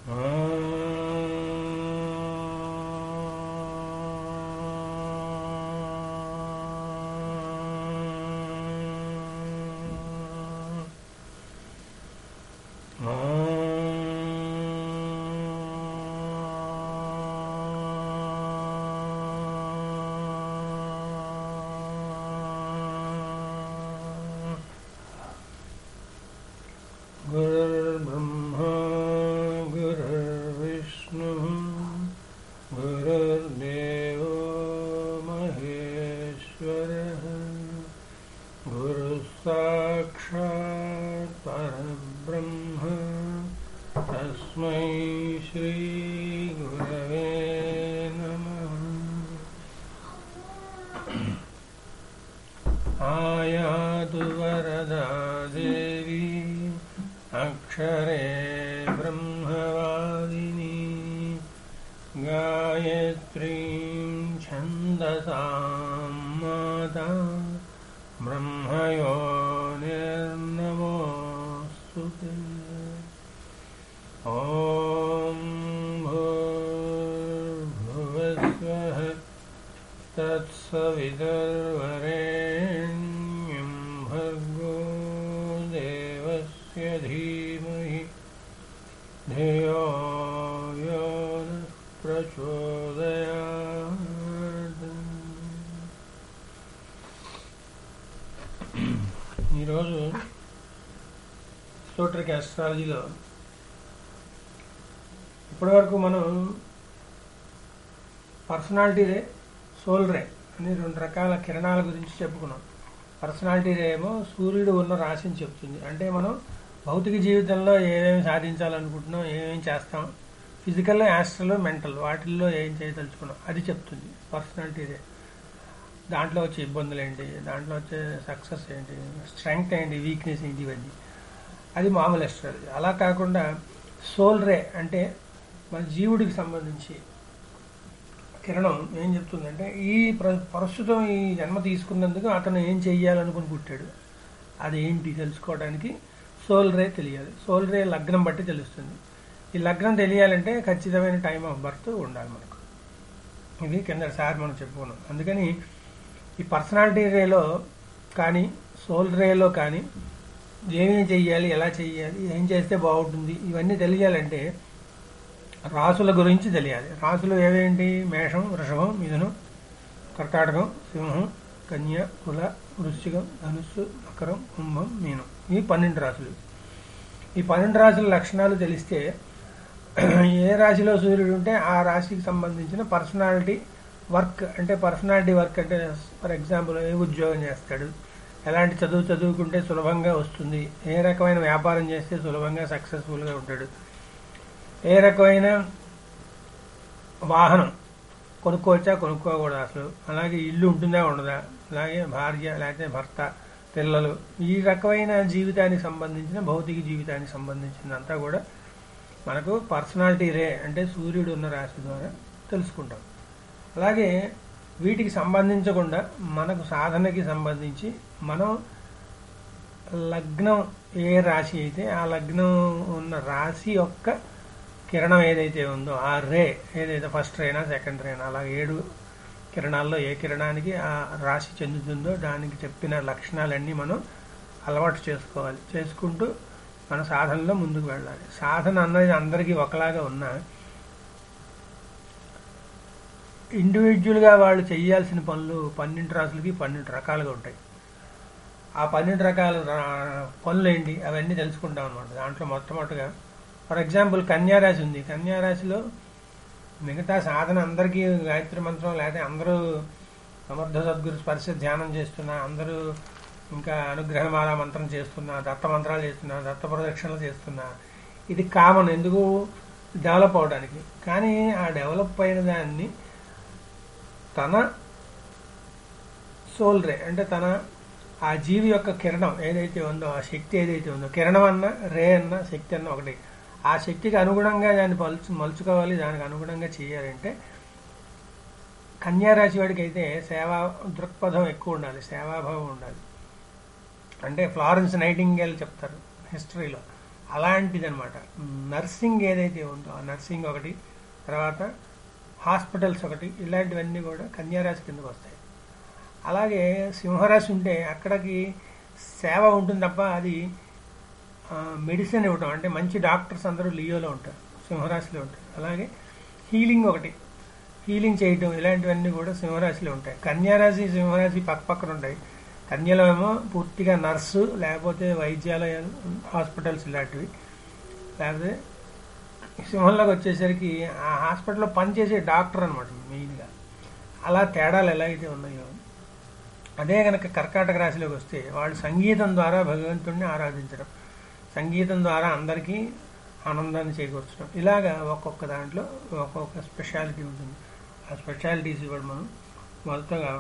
गुरुर्ब्रह्मा गुरुर्विष्णुः गुरुर्देवो महेश्वरः गुरुः साक्षात् परब्रह्म तस्मै श्रीगुरवे नमः आयातु वरदा देवी अक्षरे ब्रह्मवादिनी गायत्रीं छन्दसां माता ब्रह्मयो निर्नमोऽस्तु ते ॐ भूर्भुवस्वः तत्सवितर्वरेण्यं भर्गो देवस्य धीमहि धियो यो नः प्रचोदयात् ఈరోజు స్టోట్రిక్ ఆస్ట్రాలజీలో ఇప్పటివరకు మనం పర్సనాలిటీ రే సోల్ రే అని రెండు రకాల కిరణాల గురించి చెప్పుకున్నాం పర్సనాలిటీ రే ఏమో సూర్యుడు ఉన్న రాశిని చెప్తుంది అంటే మనం భౌతిక జీవితంలో ఏమేమి సాధించాలనుకుంటున్నాం ఏమేమి చేస్తాం ఫిజికల్ యాస్ట్రల్ మెంటల్ వాటిల్లో ఏం చేయదలుచుకున్నాం అది చెప్తుంది పర్సనాలిటీ రే దాంట్లో వచ్చే ఇబ్బందులు ఏంటి దాంట్లో వచ్చే సక్సెస్ ఏంటి స్ట్రెంగ్త్ ఏంటి వీక్నెస్ ఏంటి ఇవన్నీ అది మామూలు ఎస్ట్రాలజీ అలా కాకుండా సోల్ రే అంటే మన జీవుడికి సంబంధించి కిరణం ఏం చెప్తుందంటే ఈ ప్ర- ప్రస్తుతం ఈ జన్మ తీసుకున్నందుకు అతను ఏం చెయ్యాలనుకుని పుట్టాడు అది ఏంటి తెలుసుకోవడానికి సోల్ రే తెలియాలి సోల్ రే లగ్నం బట్టి తెలుస్తుంది ఈ లగ్నం తెలియాలంటే ఖచ్చితమైన టైం ఆఫ్ బర్త్ ఉండాలి మనకు ఇది కింద సార్ మనం చెప్పుకున్నాం అందుకని ఈ పర్సనాలిటీ రేలో కానీ సోల్ రేలో కానీ ఏమేం చెయ్యాలి ఎలా చెయ్యాలి ఏం చేస్తే బాగుంటుంది ఇవన్నీ తెలియాలంటే రాసుల గురించి తెలియాలి రాసులు ఏవేంటి మేషం వృషభం మిథునం కర్కాటకం సింహం కన్య కుల వృశ్చికం ధనుస్సు మకరం కుంభం మీనం ఈ పన్నెండు రాసులు ఈ పన్నెండు రాసుల లక్షణాలు తెలిస్తే ఏ రాశిలో సూర్యుడు ఉంటే ఆ రాశికి సంబంధించిన పర్సనాలిటీ వర్క్ అంటే పర్సనాలిటీ వర్క్ అంటే ఫర్ ఎగ్జాంపుల్ ఏ ఉద్యోగం చేస్తాడు ఎలాంటి చదువు చదువుకుంటే సులభంగా వస్తుంది ఏ రకమైన వ్యాపారం చేస్తే సులభంగా సక్సెస్ఫుల్గా ఉంటాడు ఏ రకమైన వాహనం కొనుక్కోవచ్చా కొనుక్కోకూడదు అసలు అలాగే ఇల్లు ఉంటుందా ఉండదా అలాగే భార్య లేకపోతే భర్త పిల్లలు ఈ రకమైన జీవితానికి సంబంధించిన భౌతిక జీవితానికి సంబంధించినంతా కూడా మనకు పర్సనాలిటీ రే అంటే సూర్యుడు ఉన్న రాశి ద్వారా తెలుసుకుంటాం అలాగే వీటికి సంబంధించకుండా మనకు సాధనకి సంబంధించి మనం లగ్నం ఏ రాశి అయితే ఆ లగ్నం ఉన్న రాశి యొక్క కిరణం ఏదైతే ఉందో ఆ రే ఏదైతే ఫస్ట్ రేనా సెకండ్ రేనా అలా ఏడు కిరణాల్లో ఏ కిరణానికి ఆ రాశి చెందుతుందో దానికి చెప్పిన లక్షణాలన్నీ మనం అలవాటు చేసుకోవాలి చేసుకుంటూ మన సాధనలో ముందుకు వెళ్ళాలి సాధన అన్నది అందరికీ ఒకలాగా ఉన్నా ఇండివిజువల్గా వాళ్ళు చేయాల్సిన పనులు పన్నెండు రాసులకి పన్నెండు రకాలుగా ఉంటాయి ఆ పన్నెండు రకాల రా- పనులు ఏంటి అవన్నీ తెలుసుకుంటాం అనమాట దాంట్లో మొట్టమొదటిగా ఫర్ ఎగ్జాంపుల్ కన్యారాశి ఉంది కన్యారాశిలో మిగతా సాధన అందరికీ గాయత్రి మంత్రం లేకపోతే అందరూ సమర్థ సద్గురు స్పర్శ ధ్యానం చేస్తున్నా అందరూ ఇంకా అనుగ్రహమాల మంత్రం చేస్తున్నా దత్త మంత్రాలు చేస్తున్నా దత్త ప్రదక్షిణలు చేస్తున్నా ఇది కామన్ ఎందుకు డెవలప్ అవడానికి కానీ ఆ డెవలప్ అయిన దాన్ని తన సోల్ రే అంటే తన ఆ జీవి యొక్క కిరణం ఏదైతే ఉందో ఆ శక్తి ఏదైతే ఉందో కిరణం అన్న రే అన్న శక్తి అన్న ఒకటి ఆ శక్తికి అనుగుణంగా దాన్ని పలుచు మలుచుకోవాలి దానికి అనుగుణంగా చేయాలంటే కన్యారాశి వాడికి అయితే సేవా దృక్పథం ఎక్కువ ఉండాలి సేవాభావం ఉండాలి అంటే ఫ్లారెన్స్ నైటింగేల్ చెప్తారు హిస్టరీలో అలాంటిదన్నమాట నర్సింగ్ ఏదైతే ఉందో ఆ నర్సింగ్ ఒకటి తర్వాత హాస్పిటల్స్ ఒకటి ఇలాంటివన్నీ కూడా కన్యారాశి కిందకు వస్తాయి అలాగే సింహరాశి ఉంటే అక్కడికి సేవ ఉంటుంది తప్ప అది మెడిసిన్ ఇవ్వటం అంటే మంచి డాక్టర్స్ అందరూ లియోలో ఉంటారు సింహరాశిలో ఉంటారు అలాగే హీలింగ్ ఒకటి హీలింగ్ చేయటం ఇలాంటివన్నీ కూడా సింహరాశిలో ఉంటాయి కన్యారాశి సింహరాశి పక్క పక్కన ఉంటాయి కన్యలో ఏమో పూర్తిగా నర్సు లేకపోతే వైద్యాలయాలు హాస్పిటల్స్ ఇలాంటివి లేకపోతే సింహంలోకి వచ్చేసరికి ఆ హాస్పిటల్లో పనిచేసే డాక్టర్ అనమాట మెయిన్గా అలా తేడాలు ఎలా అయితే ఉన్నాయో అదే కనుక కర్కాటక రాశిలోకి వస్తే వాళ్ళు సంగీతం ద్వారా భగవంతుడిని ఆరాధించడం సంగీతం ద్వారా అందరికీ ఆనందాన్ని చేకూర్చడం ఇలాగా ఒక్కొక్క దాంట్లో ఒక్కొక్క స్పెషాలిటీ ఉంటుంది ఆ స్పెషాలిటీస్ కూడా మనం మొదటగా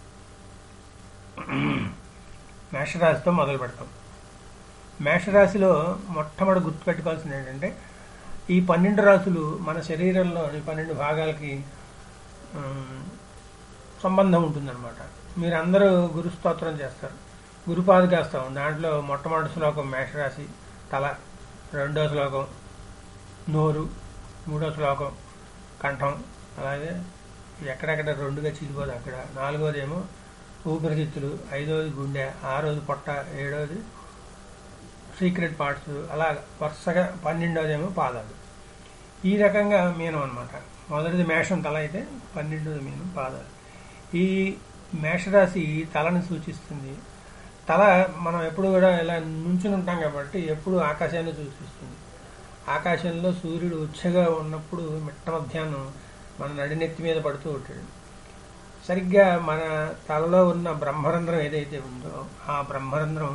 మేషరాశితో మొదలు పెడతాం మేషరాశిలో మొట్టమొదటి గుర్తుపెట్టుకోవాల్సింది ఏంటంటే ఈ పన్నెండు రాశులు మన శరీరంలోని పన్నెండు భాగాలకి ఉమ్, సంబంధం ఉంటుందన్నమాట మీరందరూ గురు స్తోత్రం చేస్తారు గురుపాదుకేస్తాం దాంట్లో మొట్టమొదటి శ్లోకం మేషరాశి తల రెండో శ్లోకం నోరు మూడో శ్లోకం కంఠం అలాగే ఎక్కడెక్కడ రెండుగా చీలిపోదు అక్కడ నాలుగోది ఏమో ఊపిరితిత్తులు ఐదోది గుండె ఆరోది పొట్ట ఏడోది సీక్రెట్ పార్ట్స్ అలా వరుసగా పన్నెండోదేమో పాదాలు ఈ రకంగా మీనం అనమాట మొదటిది మేషం తల అయితే పన్నెండోది మీనం పాదాలు ఈ మేషరాశి తలని సూచిస్తుంది తల మనం ఎప్పుడు కూడా ఇలా నుంచుని ఉంటాం కాబట్టి ఎప్పుడు ఆకాశాన్ని సూచిస్తుంది ఆకాశంలో సూర్యుడు ఉచ్చగా ఉన్నప్పుడు మిట్ట మధ్యాహ్నం మన నడినెత్తి మీద పడుతూ ఉంటాడు సరిగ్గా మన తలలో ఉన్న బ్రహ్మరంధ్రం ఏదైతే ఉందో ఆ బ్రహ్మరంధ్రం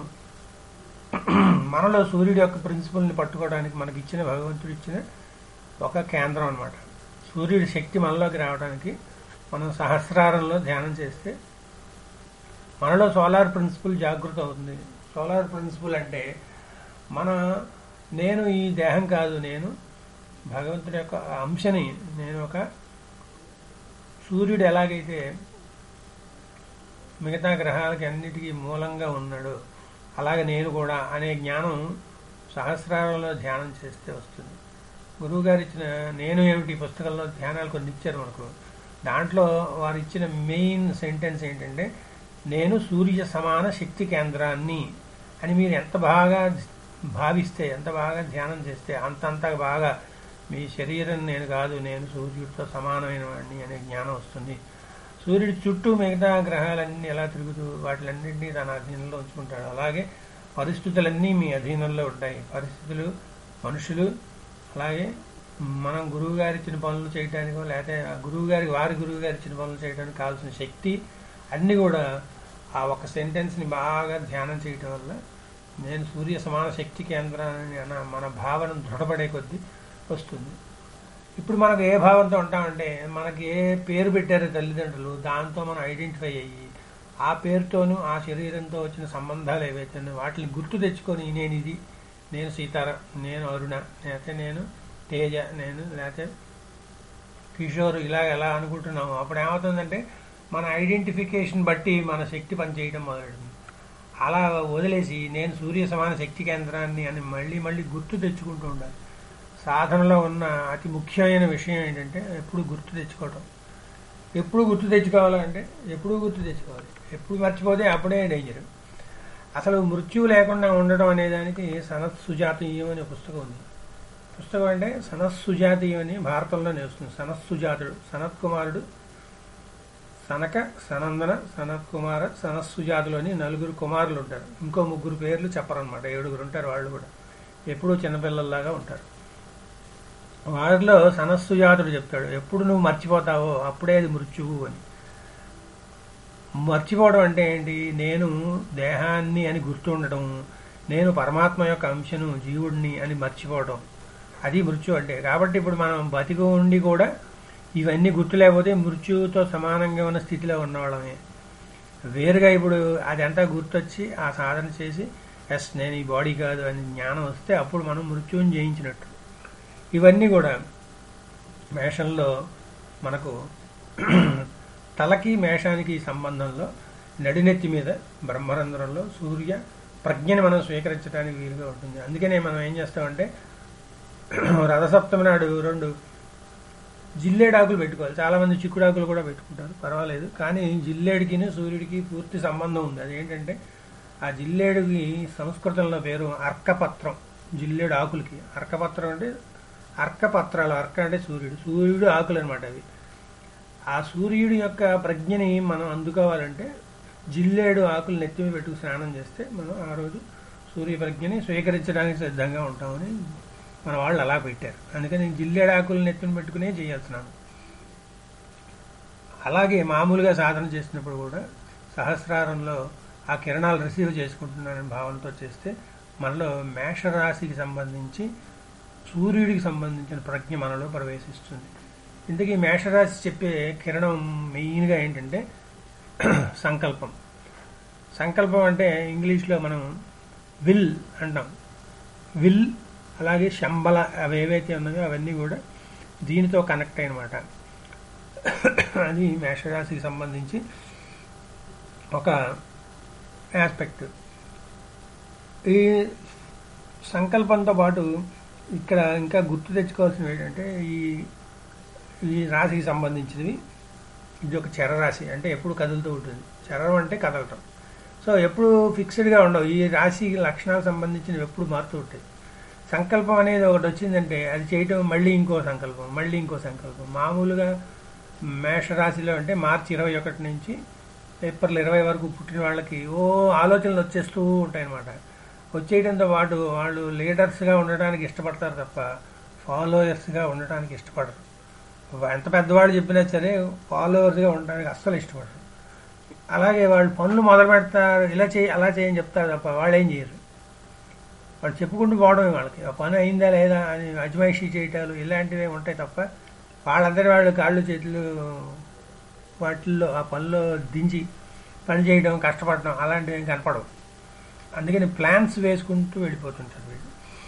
మనలో సూర్యుడి యొక్క ప్రిన్సిపల్ని పట్టుకోవడానికి మనకి ఇచ్చిన భగవంతుడు ఇచ్చిన ఒక కేంద్రం అనమాట సూర్యుడి శక్తి మనలోకి రావడానికి మనం సహస్రారంలో ధ్యానం చేస్తే మనలో సోలార్ ప్రిన్సిపల్ జాగృత అవుతుంది సోలార్ ప్రిన్సిపల్ అంటే మన నేను ఈ దేహం కాదు నేను భగవంతుడి యొక్క అంశని నేను ఒక సూర్యుడు ఎలాగైతే మిగతా గ్రహాలకి అన్నిటికీ మూలంగా ఉన్నాడు అలాగే నేను కూడా అనే జ్ఞానం సహస్రారంలో ధ్యానం చేస్తే వస్తుంది గురువు గారు ఇచ్చిన నేను ఏమిటి ఈ పుస్తకంలో ధ్యానాలు కొన్ని ఇచ్చారు మనకు దాంట్లో వారు ఇచ్చిన మెయిన్ సెంటెన్స్ ఏంటంటే నేను సూర్య సమాన శక్తి కేంద్రాన్ని అని మీరు ఎంత బాగా భావిస్తే ఎంత బాగా ధ్యానం చేస్తే అంతంత బాగా మీ శరీరం నేను కాదు నేను సూర్యుడితో సమానమైన వాడిని అనే జ్ఞానం వస్తుంది సూర్యుడి చుట్టూ మిగతా గ్రహాలన్నీ ఎలా తిరుగుతూ వాటిలన్నింటినీ తన అధీనంలో ఉంచుకుంటాడు అలాగే పరిస్థితులన్నీ మీ అధీనంలో ఉంటాయి పరిస్థితులు మనుషులు అలాగే మనం గురువు గారు ఇచ్చిన పనులు చేయడానికో లేకపోతే ఆ గురువు గారికి వారి గురువు గారు ఇచ్చిన పనులు చేయడానికి కావాల్సిన శక్తి అన్నీ కూడా ఆ ఒక సెంటెన్స్ని బాగా ధ్యానం చేయటం వల్ల నేను సూర్య సమాన శక్తి కేంద్రాన్ని అన్న మన భావన దృఢపడే కొద్దీ వస్తుంది ఇప్పుడు మనకు ఏ భావంతో ఉంటామంటే మనకి ఏ పేరు పెట్టారో తల్లిదండ్రులు దాంతో మనం ఐడెంటిఫై అయ్యి ఆ పేరుతోనూ ఆ శరీరంతో వచ్చిన సంబంధాలు ఏవైతే ఉన్నాయో వాటిని గుర్తు తెచ్చుకొని నేను ఇది నేను సీతార నేను అరుణ లేకపోతే నేను తేజ నేను లేకపోతే కిషోర్ ఇలా ఎలా అనుకుంటున్నాము అప్పుడు ఏమవుతుందంటే మన ఐడెంటిఫికేషన్ బట్టి మన శక్తి పనిచేయడం మొదలెడుతుంది అలా వదిలేసి నేను సూర్య సమాన శక్తి కేంద్రాన్ని అని మళ్ళీ మళ్ళీ గుర్తు తెచ్చుకుంటూ ఉండాలి సాధనలో ఉన్న అతి ముఖ్యమైన విషయం ఏంటంటే ఎప్పుడు గుర్తు తెచ్చుకోవటం ఎప్పుడు గుర్తు తెచ్చుకోవాలంటే ఎప్పుడు గుర్తు తెచ్చుకోవాలి ఎప్పుడు మర్చిపోతే అప్పుడే డేంజర్ అసలు మృత్యువు లేకుండా ఉండడం అనేదానికి సనత్ సుజాతీయం అనే పుస్తకం ఉంది పుస్తకం అంటే సనత్ సుజాతీయం అని భారతంలోనే వస్తుంది సనత్ సుజాతుడు సనత్ కుమారుడు సనక సనందన సనత్ కుమార సనత్ సుజాతులు అని నలుగురు కుమారులు ఉంటారు ఇంకో ముగ్గురు పేర్లు చెప్పరనమాట ఏడుగురు ఉంటారు వాళ్ళు కూడా ఎప్పుడూ చిన్నపిల్లల్లాగా ఉంటారు వారిలో సనస్సుజాతుడు చెప్తాడు ఎప్పుడు నువ్వు మర్చిపోతావో అప్పుడే అది మృత్యువు అని మర్చిపోవడం అంటే ఏంటి నేను దేహాన్ని అని గుర్తుండటం నేను పరమాత్మ యొక్క అంశను జీవుడిని అని మర్చిపోవడం అది మృత్యు అంటే కాబట్టి ఇప్పుడు మనం బతికి ఉండి కూడా ఇవన్నీ గుర్తు లేకపోతే మృత్యువుతో సమానంగా ఉన్న స్థితిలో ఉన్నవాళ్ళమే వేరుగా ఇప్పుడు అదంతా గుర్తొచ్చి ఆ సాధన చేసి ఎస్ నేను ఈ బాడీ కాదు అని జ్ఞానం వస్తే అప్పుడు మనం మృత్యువుని జయించినట్టు ఇవన్నీ కూడా మేషంలో మనకు తలకి మేషానికి సంబంధంలో నడినెత్తి మీద బ్రహ్మరంధ్రంలో సూర్య ప్రజ్ఞని మనం స్వీకరించడానికి వీలుగా ఉంటుంది అందుకనే మనం ఏం చేస్తామంటే రథసప్తమి నాడు రెండు జిల్లేడాకులు పెట్టుకోవాలి చాలా మంది చిక్కుడాకులు కూడా పెట్టుకుంటారు పర్వాలేదు కానీ జిల్లేడికి సూర్యుడికి పూర్తి సంబంధం ఉంది అదేంటంటే ఆ జిల్లేడుకి సంస్కృతంలో పేరు అర్కపత్రం జిల్లేడు ఆకులకి అర్కపత్రం అంటే అర్కపత్రాలు అర్క అంటే సూర్యుడు సూర్యుడు ఆకులు అనమాట అవి ఆ సూర్యుడి యొక్క ప్రజ్ఞని మనం అందుకోవాలంటే జిల్లేడు ఆకులు నెత్తిమి పెట్టుకు స్నానం చేస్తే మనం ఆ రోజు సూర్య ప్రజ్ఞని స్వీకరించడానికి సిద్ధంగా ఉంటామని మన వాళ్ళు అలా పెట్టారు అందుకని జిల్లేడు ఆకులు నెత్తిని పెట్టుకునే చేయాల్సినాను అలాగే మామూలుగా సాధన చేసినప్పుడు కూడా సహస్రారంలో ఆ కిరణాలు రిసీవ్ చేసుకుంటున్నానని భావనతో చేస్తే మనలో మేషరాశికి సంబంధించి సూర్యుడికి సంబంధించిన ప్రజ్ఞ మనలో ప్రవేశిస్తుంది ఇంతకీ మేషరాశి చెప్పే కిరణం మెయిన్గా ఏంటంటే సంకల్పం సంకల్పం అంటే ఇంగ్లీష్లో మనం విల్ అంటాం విల్ అలాగే శంబల అవి ఏవైతే ఉన్నాయో అవన్నీ కూడా దీనితో కనెక్ట్ అయినమాట అది మేషరాశికి సంబంధించి ఒక ఆస్పెక్ట్ ఈ సంకల్పంతో పాటు ఇక్కడ ఇంకా గుర్తు తెచ్చుకోవాల్సినవి ఏంటంటే ఈ ఈ రాశికి సంబంధించినవి ఇది ఒక చరరాశి అంటే ఎప్పుడు కదులుతూ ఉంటుంది చరం అంటే కదలటం సో ఎప్పుడు ఫిక్స్డ్గా ఉండవు ఈ రాశి లక్షణాలకు సంబంధించినవి ఎప్పుడు మారుతూ ఉంటాయి సంకల్పం అనేది ఒకటి వచ్చిందంటే అది చేయటం మళ్ళీ ఇంకో సంకల్పం మళ్ళీ ఇంకో సంకల్పం మామూలుగా మేషరాశిలో అంటే మార్చి ఇరవై ఒకటి నుంచి ఏప్రిల్ ఇరవై వరకు పుట్టిన వాళ్ళకి ఓ ఆలోచనలు వచ్చేస్తూ ఉంటాయన్నమాట వచ్చేయడంతో పాటు వాళ్ళు లీడర్స్గా ఉండడానికి ఇష్టపడతారు తప్ప ఫాలోయర్స్గా ఉండటానికి ఇష్టపడరు ఎంత పెద్దవాళ్ళు చెప్పినా సరే ఫాలోవర్స్గా ఉండడానికి అస్సలు ఇష్టపడరు అలాగే వాళ్ళు పనులు మొదలు పెడతారు ఇలా చేయి అలా చేయని చెప్తారు తప్ప వాళ్ళు ఏం చేయరు వాళ్ళు చెప్పుకుంటూ పోవడమే వాళ్ళకి ఆ పని అయిందా లేదా అని అజమాయిషీ చేయటాలు ఇలాంటివి ఉంటాయి తప్ప వాళ్ళందరి వాళ్ళు కాళ్ళు చేతులు వాటిల్లో ఆ పనిలో దించి పని చేయడం కష్టపడడం అలాంటివి ఏం కనపడవు అందుకని ప్లాన్స్ వేసుకుంటూ వెళ్ళిపోతుంటారు వీళ్ళు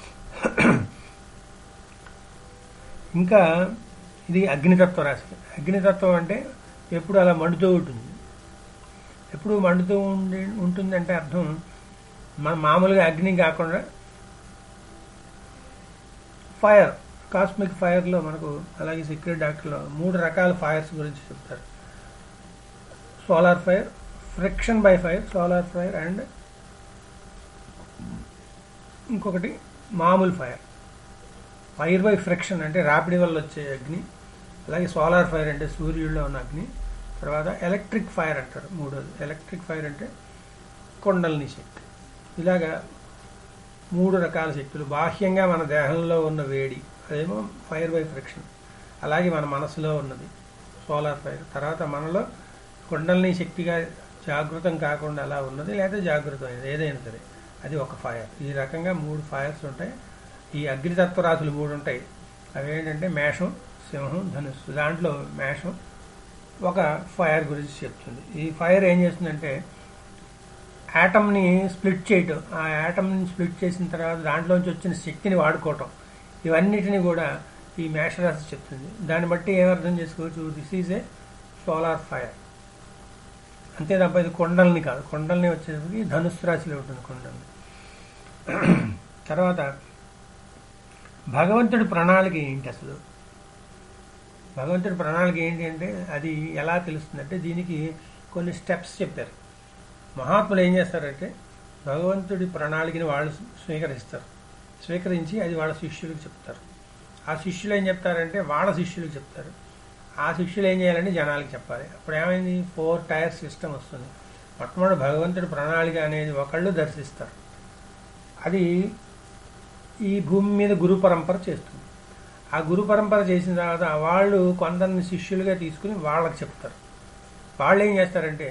ఇంకా ఇది అగ్నితత్వ రాశి అగ్నితత్వం అంటే ఎప్పుడు అలా మండుతూ ఉంటుంది ఎప్పుడు మండుతూ ఉండి ఉంటుందంటే అర్థం మన మామూలుగా అగ్ని కాకుండా ఫైర్ కాస్మిక్ ఫైర్లో మనకు అలాగే సీక్రెట్ డాక్టర్లో మూడు రకాల ఫైర్స్ గురించి చెప్తారు solar fire friction by fire solar fire and ఇంకొకటి మామూలు ఫైర్ ఫైర్ బై ఫ్రిక్షన్ అంటే రాపిడి వల్ల వచ్చే అగ్ని అలాగే సోలార్ ఫైర్ అంటే సూర్యుడిలో ఉన్న అగ్ని తర్వాత ఎలక్ట్రిక్ ఫైర్ అంటారు మూడోది ఎలక్ట్రిక్ ఫైర్ అంటే కొండల్ని శక్తి ఇలాగా మూడు రకాల శక్తులు బాహ్యంగా మన దేహంలో ఉన్న వేడి అదేమో ఫైర్ బై ఫ్రిక్షన్ అలాగే మన మనసులో ఉన్నది సోలార్ ఫైర్ తర్వాత మనలో కొండల్ని శక్తిగా జాగృతం కాకుండా అలా ఉన్నది లేదా జాగృతమైనది ఏదైనా సరే అది ఒక ఫైర్ ఈ రకంగా మూడు ఫైర్స్ ఉంటాయి ఈ అగ్నితత్వ రాశులు మూడు ఉంటాయి అవి ఏంటంటే మేషం సింహం ధనుస్సు దాంట్లో మేషం ఒక ఫైర్ గురించి చెప్తుంది ఈ ఫైర్ ఏం చేస్తుందంటే యాటమ్ని స్ప్లిట్ చేయటం ఆ యాటమ్ని స్ప్లిట్ చేసిన తర్వాత దాంట్లోంచి వచ్చిన శక్తిని వాడుకోవటం ఇవన్నిటిని కూడా ఈ మేషరాశి చెప్తుంది దాన్ని బట్టి ఏమర్థం చేసుకోవచ్చు this is a solar fire అంతే తప్ప ఇది కొండల్ని కాదు కొండల్ని వచ్చేసరికి ధనుస్సు రాశిలో ఉంటుంది కొండల్ని తర్వాత భగవంతుడి ప్రణాళిక ఏంటి అసలు భగవంతుడి ప్రణాళిక ఏంటి అంటే అది ఎలా తెలుస్తుందంటే దీనికి కొన్ని స్టెప్స్ చెప్పారు మహాత్ములు ఏం చేస్తారంటే భగవంతుడి ప్రణాళికని వాళ్ళు స్వీకరిస్తారు స్వీకరించి అది వాళ్ళ శిష్యులకు చెప్తారు ఆ శిష్యులు ఏం చెప్తారంటే వాళ్ళ శిష్యులకు చెప్తారు ఆ శిష్యులు ఏం చేయాలంటే జనాలకి చెప్పాలి అప్పుడు ఏమైంది ఫోర్ టైర్ సిస్టమ్ వస్తుంది మొట్టమొదటి భగవంతుడి ప్రణాళిక అనేది ఒకళ్ళు దర్శిస్తారు అది ఈ భూమి మీద గురు పరంపర చేస్తుంది ఆ గురు పరంపర చేసిన తర్వాత వాళ్ళు కొందరిని శిష్యులుగా తీసుకుని వాళ్ళకి చెప్తారు వాళ్ళు ఏం చేస్తారంటే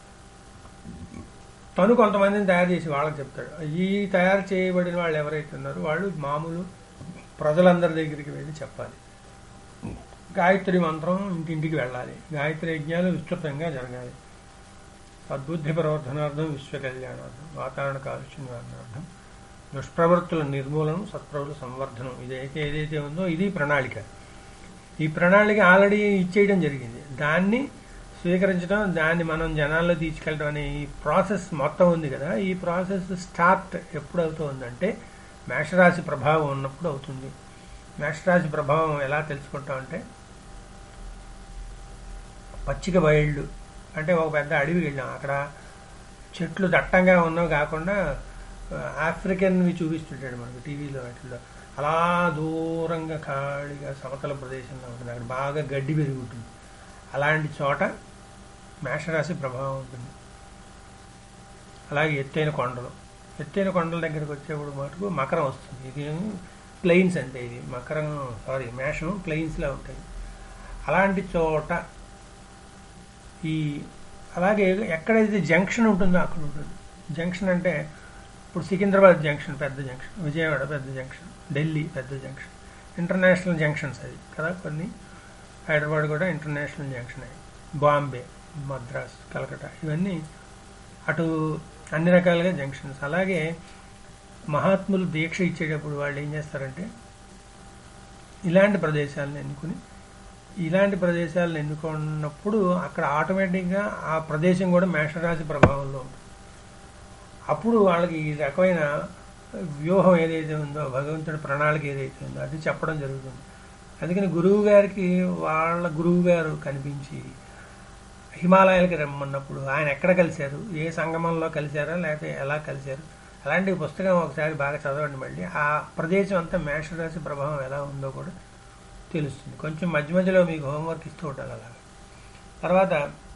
తను కొంతమందిని తయారు చేసి వాళ్ళకి చెప్తాడు ఈ తయారు చేయబడిన వాళ్ళు ఎవరైతే ఉన్నారో వాళ్ళు మామూలు ప్రజలందరి దగ్గరికి వెళ్ళి చెప్పాలి గాయత్రి మంత్రం ఇంటింటికి వెళ్ళాలి గాయత్రి యజ్ఞాలు విస్తృతంగా జరగాలి సద్బుద్ధి ప్రవర్ధనార్థం విశ్వ కళ్యాణార్థం వాతావరణ కాలుష్య నివారణార్థం దుష్ప్రవృత్తుల నిర్మూలనం సత్ప్రవృత్తుల సంవర్ధనం ఇదైతే ఏదైతే ఉందో ఇది ప్రణాళిక ఈ ప్రణాళిక ఆల్రెడీ ఇచ్చేయడం జరిగింది దాన్ని స్వీకరించడం దాన్ని మనం జనాల్లో తీసుకెళ్ళడం అనే ఈ ప్రాసెస్ మొత్తం ఉంది కదా ఈ ప్రాసెస్ స్టార్ట్ ఎప్పుడు అవుతుందంటే మేషరాశి ప్రభావం ఉన్నప్పుడు అవుతుంది మేషరాశి ప్రభావం ఎలా తెలుసుకుంటామంటే పచ్చిక బయళ్ళు అంటే ఒక పెద్ద అడవికి వెళ్ళాం అక్కడ చెట్లు దట్టంగా ఉన్నవి కాకుండా ఆ, ఆఫ్రికన్వి చూపిస్తుంటాడు మనకు టీవీలో వాటిల్లో అలా దూరంగా ఖాళీగా సమతల ప్రదేశంలో ఉంటుంది అక్కడ బాగా గడ్డి పెరిగి ఉంటుంది అలాంటి చోట మేషరాశి ప్రభావం ఉంటుంది అలాగే ఎత్తైన కొండలు ఎత్తైన కొండల దగ్గరికి వచ్చేప్పుడు మటుకు మకరం వస్తుంది ఇది ప్లెయిన్స్ అంటే ఇది మకరం సారీ మేషం ప్లెయిన్స్లో ఉంటాయి అలాంటి చోట ఈ అలాగే ఎక్కడైతే జంక్షన్ ఉంటుందో అక్కడ ఉంటుంది జంక్షన్ అంటే ఇప్పుడు సికింద్రాబాద్ జంక్షన్ పెద్ద జంక్షన్ విజయవాడ పెద్ద జంక్షన్ ఢిల్లీ పెద్ద జంక్షన్ ఇంటర్నేషనల్ జంక్షన్స్ అది కదా కొన్ని హైదరాబాద్ కూడా ఇంటర్నేషనల్ జంక్షన్ అది బాంబే మద్రాస్ కలకటా ఇవన్నీ అటు అన్ని రకాలుగా జంక్షన్స్ అలాగే మహాత్ములు దీక్ష ఇచ్చేటప్పుడు వాళ్ళు ఏం చేస్తారంటే ఇలాంటి ప్రదేశాలను ఎన్నుకుని ఇలాంటి ప్రదేశాలను ఎన్నుకున్నప్పుడు అక్కడ ఆటోమేటిక్గా ఆ ప్రదేశం కూడా మేషరాశి ప్రభావంలో ఉంటుంది అప్పుడు వాళ్ళకి ఈ రకమైన వ్యూహం ఏదైతే ఉందో భగవంతుడి ప్రణాళిక ఏదైతే ఉందో అది చెప్పడం జరుగుతుంది అందుకని గురువు గారికి వాళ్ళ గురువు గారు కనిపించి హిమాలయాలకి రమ్మన్నప్పుడు ఆయన ఎక్కడ కలిశారు ఏ సంగమంలో కలిశారా లేకపోతే ఎలా కలిశారు అలాంటి పుస్తకం ఒకసారి బాగా చదవండి మళ్ళీ ఆ ప్రదేశం అంతా మేషరాశి ప్రభావం ఎలా ఉందో కూడా తెలుస్తుంది కొంచెం మధ్య మధ్యలో మీకు హోంవర్క్ ఇస్తూ ఉండాలి అలాగా తర్వాత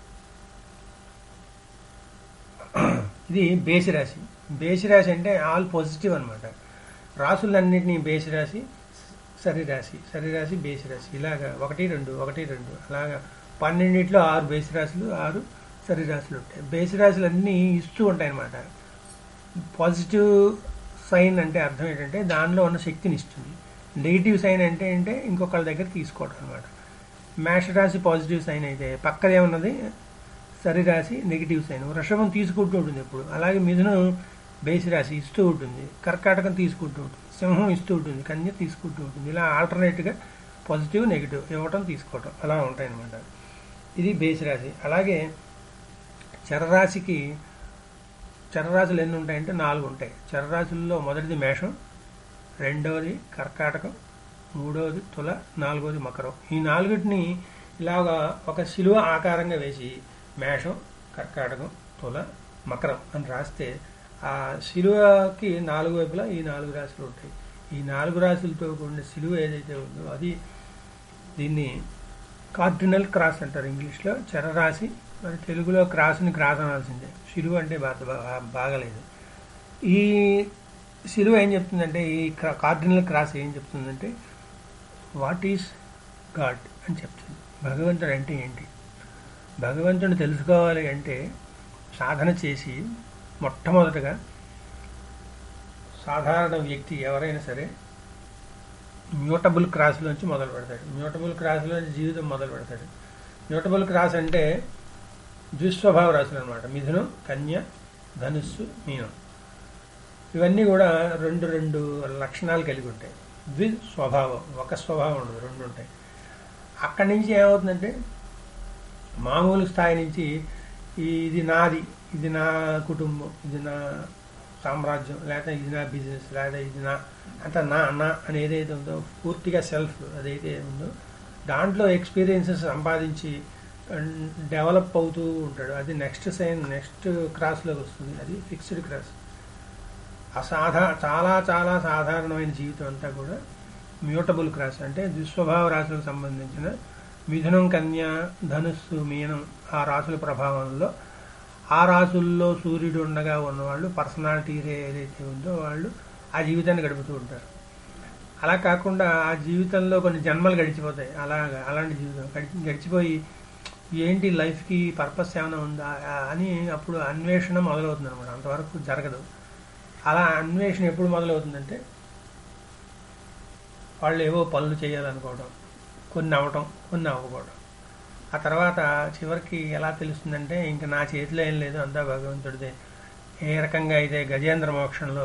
ఇది బేసి రాశి బేసి రాశి అంటే ఆల్ పాజిటివ్ అనమాట రాసులన్నింటినీ బేసి రాశి సరి రాశి సరి రాశి బేసి రాశి ఇలాగా ఒకటి రెండు ఒకటి రెండు అలాగా పన్నెండిట్లో ఆరు బేసి రాశులు ఆరు సరి రాశులు ఉంటాయి బేసి రాశులు అన్నీ ఇస్తూ ఉంటాయి అన్నమాట పాజిటివ్ సైన్ అంటే అర్థం ఏంటంటే దానిలో ఉన్న శక్తిని ఇస్తుంది నెగిటివ్ సైన్ అంటే అంటే ఇంకొకళ్ళ దగ్గర తీసుకోవడం అనమాట మేష రాశి పాజిటివ్ సైన్ అయితే పక్కదే ఉన్నది సరి రాశి నెగిటివ్ సైన్ వృషభం తీసుకుంటూ ఉంటుంది ఎప్పుడు అలాగే మిథునం బేసి రాశి ఇస్తూ ఉంటుంది కర్కాటకం తీసుకుంటూ ఉంటుంది సింహం ఇస్తూ ఉంటుంది కన్య తీసుకుంటూ ఉంటుంది ఇలా ఆల్టర్నేట్గా పాజిటివ్ నెగిటివ్ ఇవ్వటం తీసుకోవటం అలా ఉంటాయి అన్నమాట ఇది బేసి రాశి అలాగే చరరాశికి చరరాశులు ఎన్ని ఉంటాయంటే నాలుగు ఉంటాయి చరరాశుల్లో మొదటిది మేషం రెండవది కర్కాటకం మూడవది తుల నాలుగవది మకరం ఈ నాలుగిటిని ఇలాగా ఒక శిలువ ఆకారంగా వేసి మేషం కర్కాటకం తుల మకరం అని రాస్తే ఆ శిలువకి నాలుగు వైపులా ఈ నాలుగు రాశులు ఉంటాయి ఈ నాలుగు రాశులతో కూడిన శిలువ ఏదైతే ఉందో అది దీన్ని కార్డినల్ క్రాస్ అంటారు ఇంగ్లీష్లో చరరాశి మరి తెలుగులో క్రాస్ని క్రాస్ అనాల్సిందే శిలువ అంటే బా- బా- బాగలేదు ఈ శిలువ ఏం చెప్తుందంటే ఈ కార్డినల్ క్రాస్ ఏం చెప్తుందంటే వాట్ ఈస్ గాడ్ అని చెప్తుంది భగవంతుడు అంటే ఏంటి భగవంతుని తెలుసుకోవాలి అంటే సాధన చేసి మొట్టమొదటగా సాధారణ వ్యక్తి ఎవరైనా సరే మ్యూటబుల్ క్రాస్లోంచి మొదలు పెడతాడు మ్యూటబుల్ క్రాస్లోంచి జీవితం మొదలు పెడతాడు మ్యూటబుల్ క్రాస్ అంటే ద్విస్వభావ రాశులు అనమాట మిథునం కన్య ధనుస్సు మీనం ఇవన్నీ కూడా రెండు రెండు లక్షణాలు కలిగి ఉంటాయి ద్వి స్వభావం ఒక స్వభావం ఉండదు రెండు ఉంటాయి అక్కడి నుంచి ఏమవుతుందంటే మామూలు స్థాయి నుంచి ఈ- ఇది నాది ఇది నా కుటుంబం ఇది నా సామ్రాజ్యం లేకపోతే ఇది నా బిజినెస్ లేదా ఇది నా అంత నా నా అని ఏదైతే ఉందో పూర్తిగా సెల్ఫ్ అదైతే ఉందో దాంట్లో ఎక్స్పీరియన్సెస్ సంపాదించి డెవలప్ అవుతూ ఉంటాడు అది నెక్స్ట్ సైన్ నెక్స్ట్ క్రాస్లోకి వస్తుంది అది ఫిక్స్డ్ క్రాస్ అసాధా చాలా చాలా సాధారణమైన జీవితం అంతా కూడా మ్యూటబుల్ క్రాస్ అంటే దుస్వభావ రాశులకు సంబంధించిన మిథునం కన్య ధనుస్సు మీనం ఆ రాశుల ప్రభావంలో ఆ రాశుల్లో సూర్యుడు ఉండగా ఉన్నవాళ్ళు పర్సనాలిటీ ఏదైతే ఉందో వాళ్ళు ఆ జీవితాన్ని గడుపుతూ ఉంటారు అలా కాకుండా ఆ జీవితంలో కొన్ని జన్మలు గడిచిపోతాయి అలాగా అలాంటి జీవితం గడిచి గడిచిపోయి ఏంటి లైఫ్కి పర్పస్ ఏమైనా ఉందా ఆ, అని అప్పుడు అన్వేషణ మొదలవుతుంది అనమాట అంతవరకు జరగదు అలా అన్వేషణ ఎప్పుడు మొదలవుతుందంటే వాళ్ళు ఏవో పనులు చేయాలనుకోవడం కొన్ని అవ్వటం కొన్ని అవ్వకపోవడం ఆ తర్వాత చివరికి ఎలా తెలుస్తుందంటే ఇంకా నా చేతిలో ఏం లేదు అంతా భగవంతుడిదే ఏ రకంగా అయితే గజేంద్ర మోక్షంలో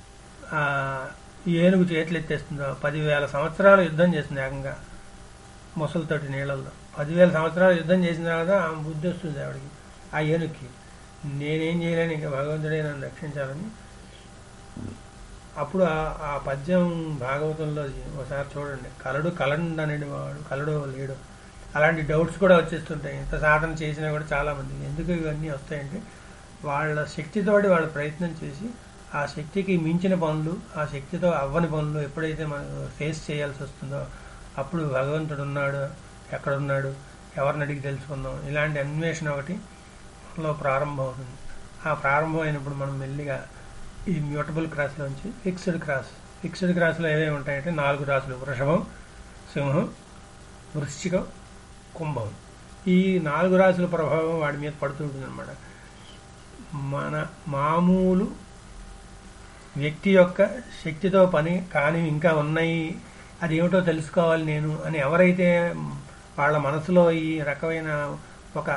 ఆ ఏనుగు చేతులు ఎత్తేస్తుందో పదివేల సంవత్సరాలు యుద్ధం చేస్తుంది ఏకంగా ముసలితోటి నీళ్ళల్లో పదివేల సంవత్సరాలు యుద్ధం చేసిన తర్వాత ఆమె బుద్ధి వస్తుంది ఆవిడకి ఆ ఏనుక్కి నేనేం చేయలేను ఇంకా భగవంతుడే నన్ను రక్షించాలని అప్పుడు ఆ- ఆ పద్యం భాగవతంలో ఒకసారి చూడండి కలడు కలండు అనేది వాడు కలడు లేడు అలాంటి డౌట్స్ కూడా వచ్చేస్తుంటాయి ఇంత సాధన చేసినా కూడా చాలా మంది ఎందుకు ఇవన్నీ వస్తాయంటే వాళ్ళ శక్తితోటి వాళ్ళు ప్రయత్నం చేసి ఆ శక్తికి మించిన పనులు ఆ శక్తితో అవ్వని పనులు ఎప్పుడైతే మనం ఫేస్ చేయాల్సి వస్తుందో అప్పుడు భగవంతుడు ఉన్నాడు ఎక్కడున్నాడు ఎవరిని అడిగి తెలుసుకుందాం ఇలాంటి అన్వేషణ ఒకటి లో ప్రారంభం అవుతుంది ఆ ప్రారంభం అయినప్పుడు మనం మెల్లిగా ఈ మ్యూటబుల్ క్రాస్లోంచి ఫిక్స్డ్ క్రాస్ ఫిక్స్డ్ క్రాస్లో ఏమేమి ఉంటాయంటే నాలుగు రాసులు వృషభం సింహం వృశ్చికం కుంభం ఈ నాలుగు రాసుల ప్రభావం వాడి మీద పడుతుంటుంది అనమాట మన మామూలు వ్యక్తి యొక్క శక్తితో పని కానీ ఇంకా ఉన్నాయి అది ఏమిటో తెలుసుకోవాలి నేను అని ఎవరైతే వాళ్ళ మనసులో ఈ రకమైన ఒక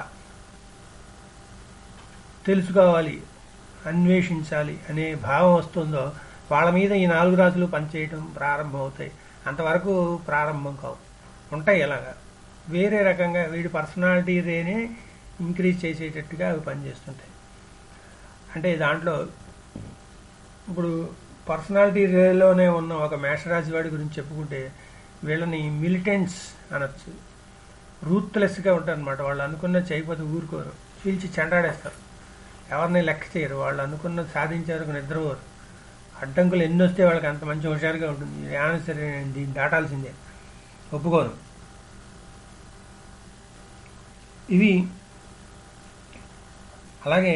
తెలుసుకోవాలి అన్వేషించాలి అనే భావం వస్తుందో వాళ్ళ మీద ఈ నాలుగు రాసులు పనిచేయటం ప్రారంభం అవుతాయి అంతవరకు ప్రారంభం కావు ఉంటాయి ఎలాగా వేరే రకంగా వీడి పర్సనాలిటీ రేనే ఇంక్రీజ్ చేసేటట్టుగా అవి పనిచేస్తుంటాయి అంటే దాంట్లో ఇప్పుడు పర్సనాలిటీ రేలోనే ఉన్న ఒక మేషరాశి వాడి గురించి చెప్పుకుంటే వీళ్ళని మిలిటెంట్స్ అనొచ్చు రూత్లెస్గా ఉంటారు అనమాట వాళ్ళు అనుకున్న చేయకపోతే ఊరుకోరు పీల్చి చెండాడేస్తారు ఎవరిని లెక్క చేయరు వాళ్ళు అనుకున్నది సాధించే వరకు నిద్రపోరు అడ్డంకులు ఎన్ని వస్తే వాళ్ళకి అంత మంచి హుషారుగా ఉంటుంది ఏమైనా సరే నేను దీన్ని దాటాల్సిందే ఒప్పుకోను ఇవి అలాగే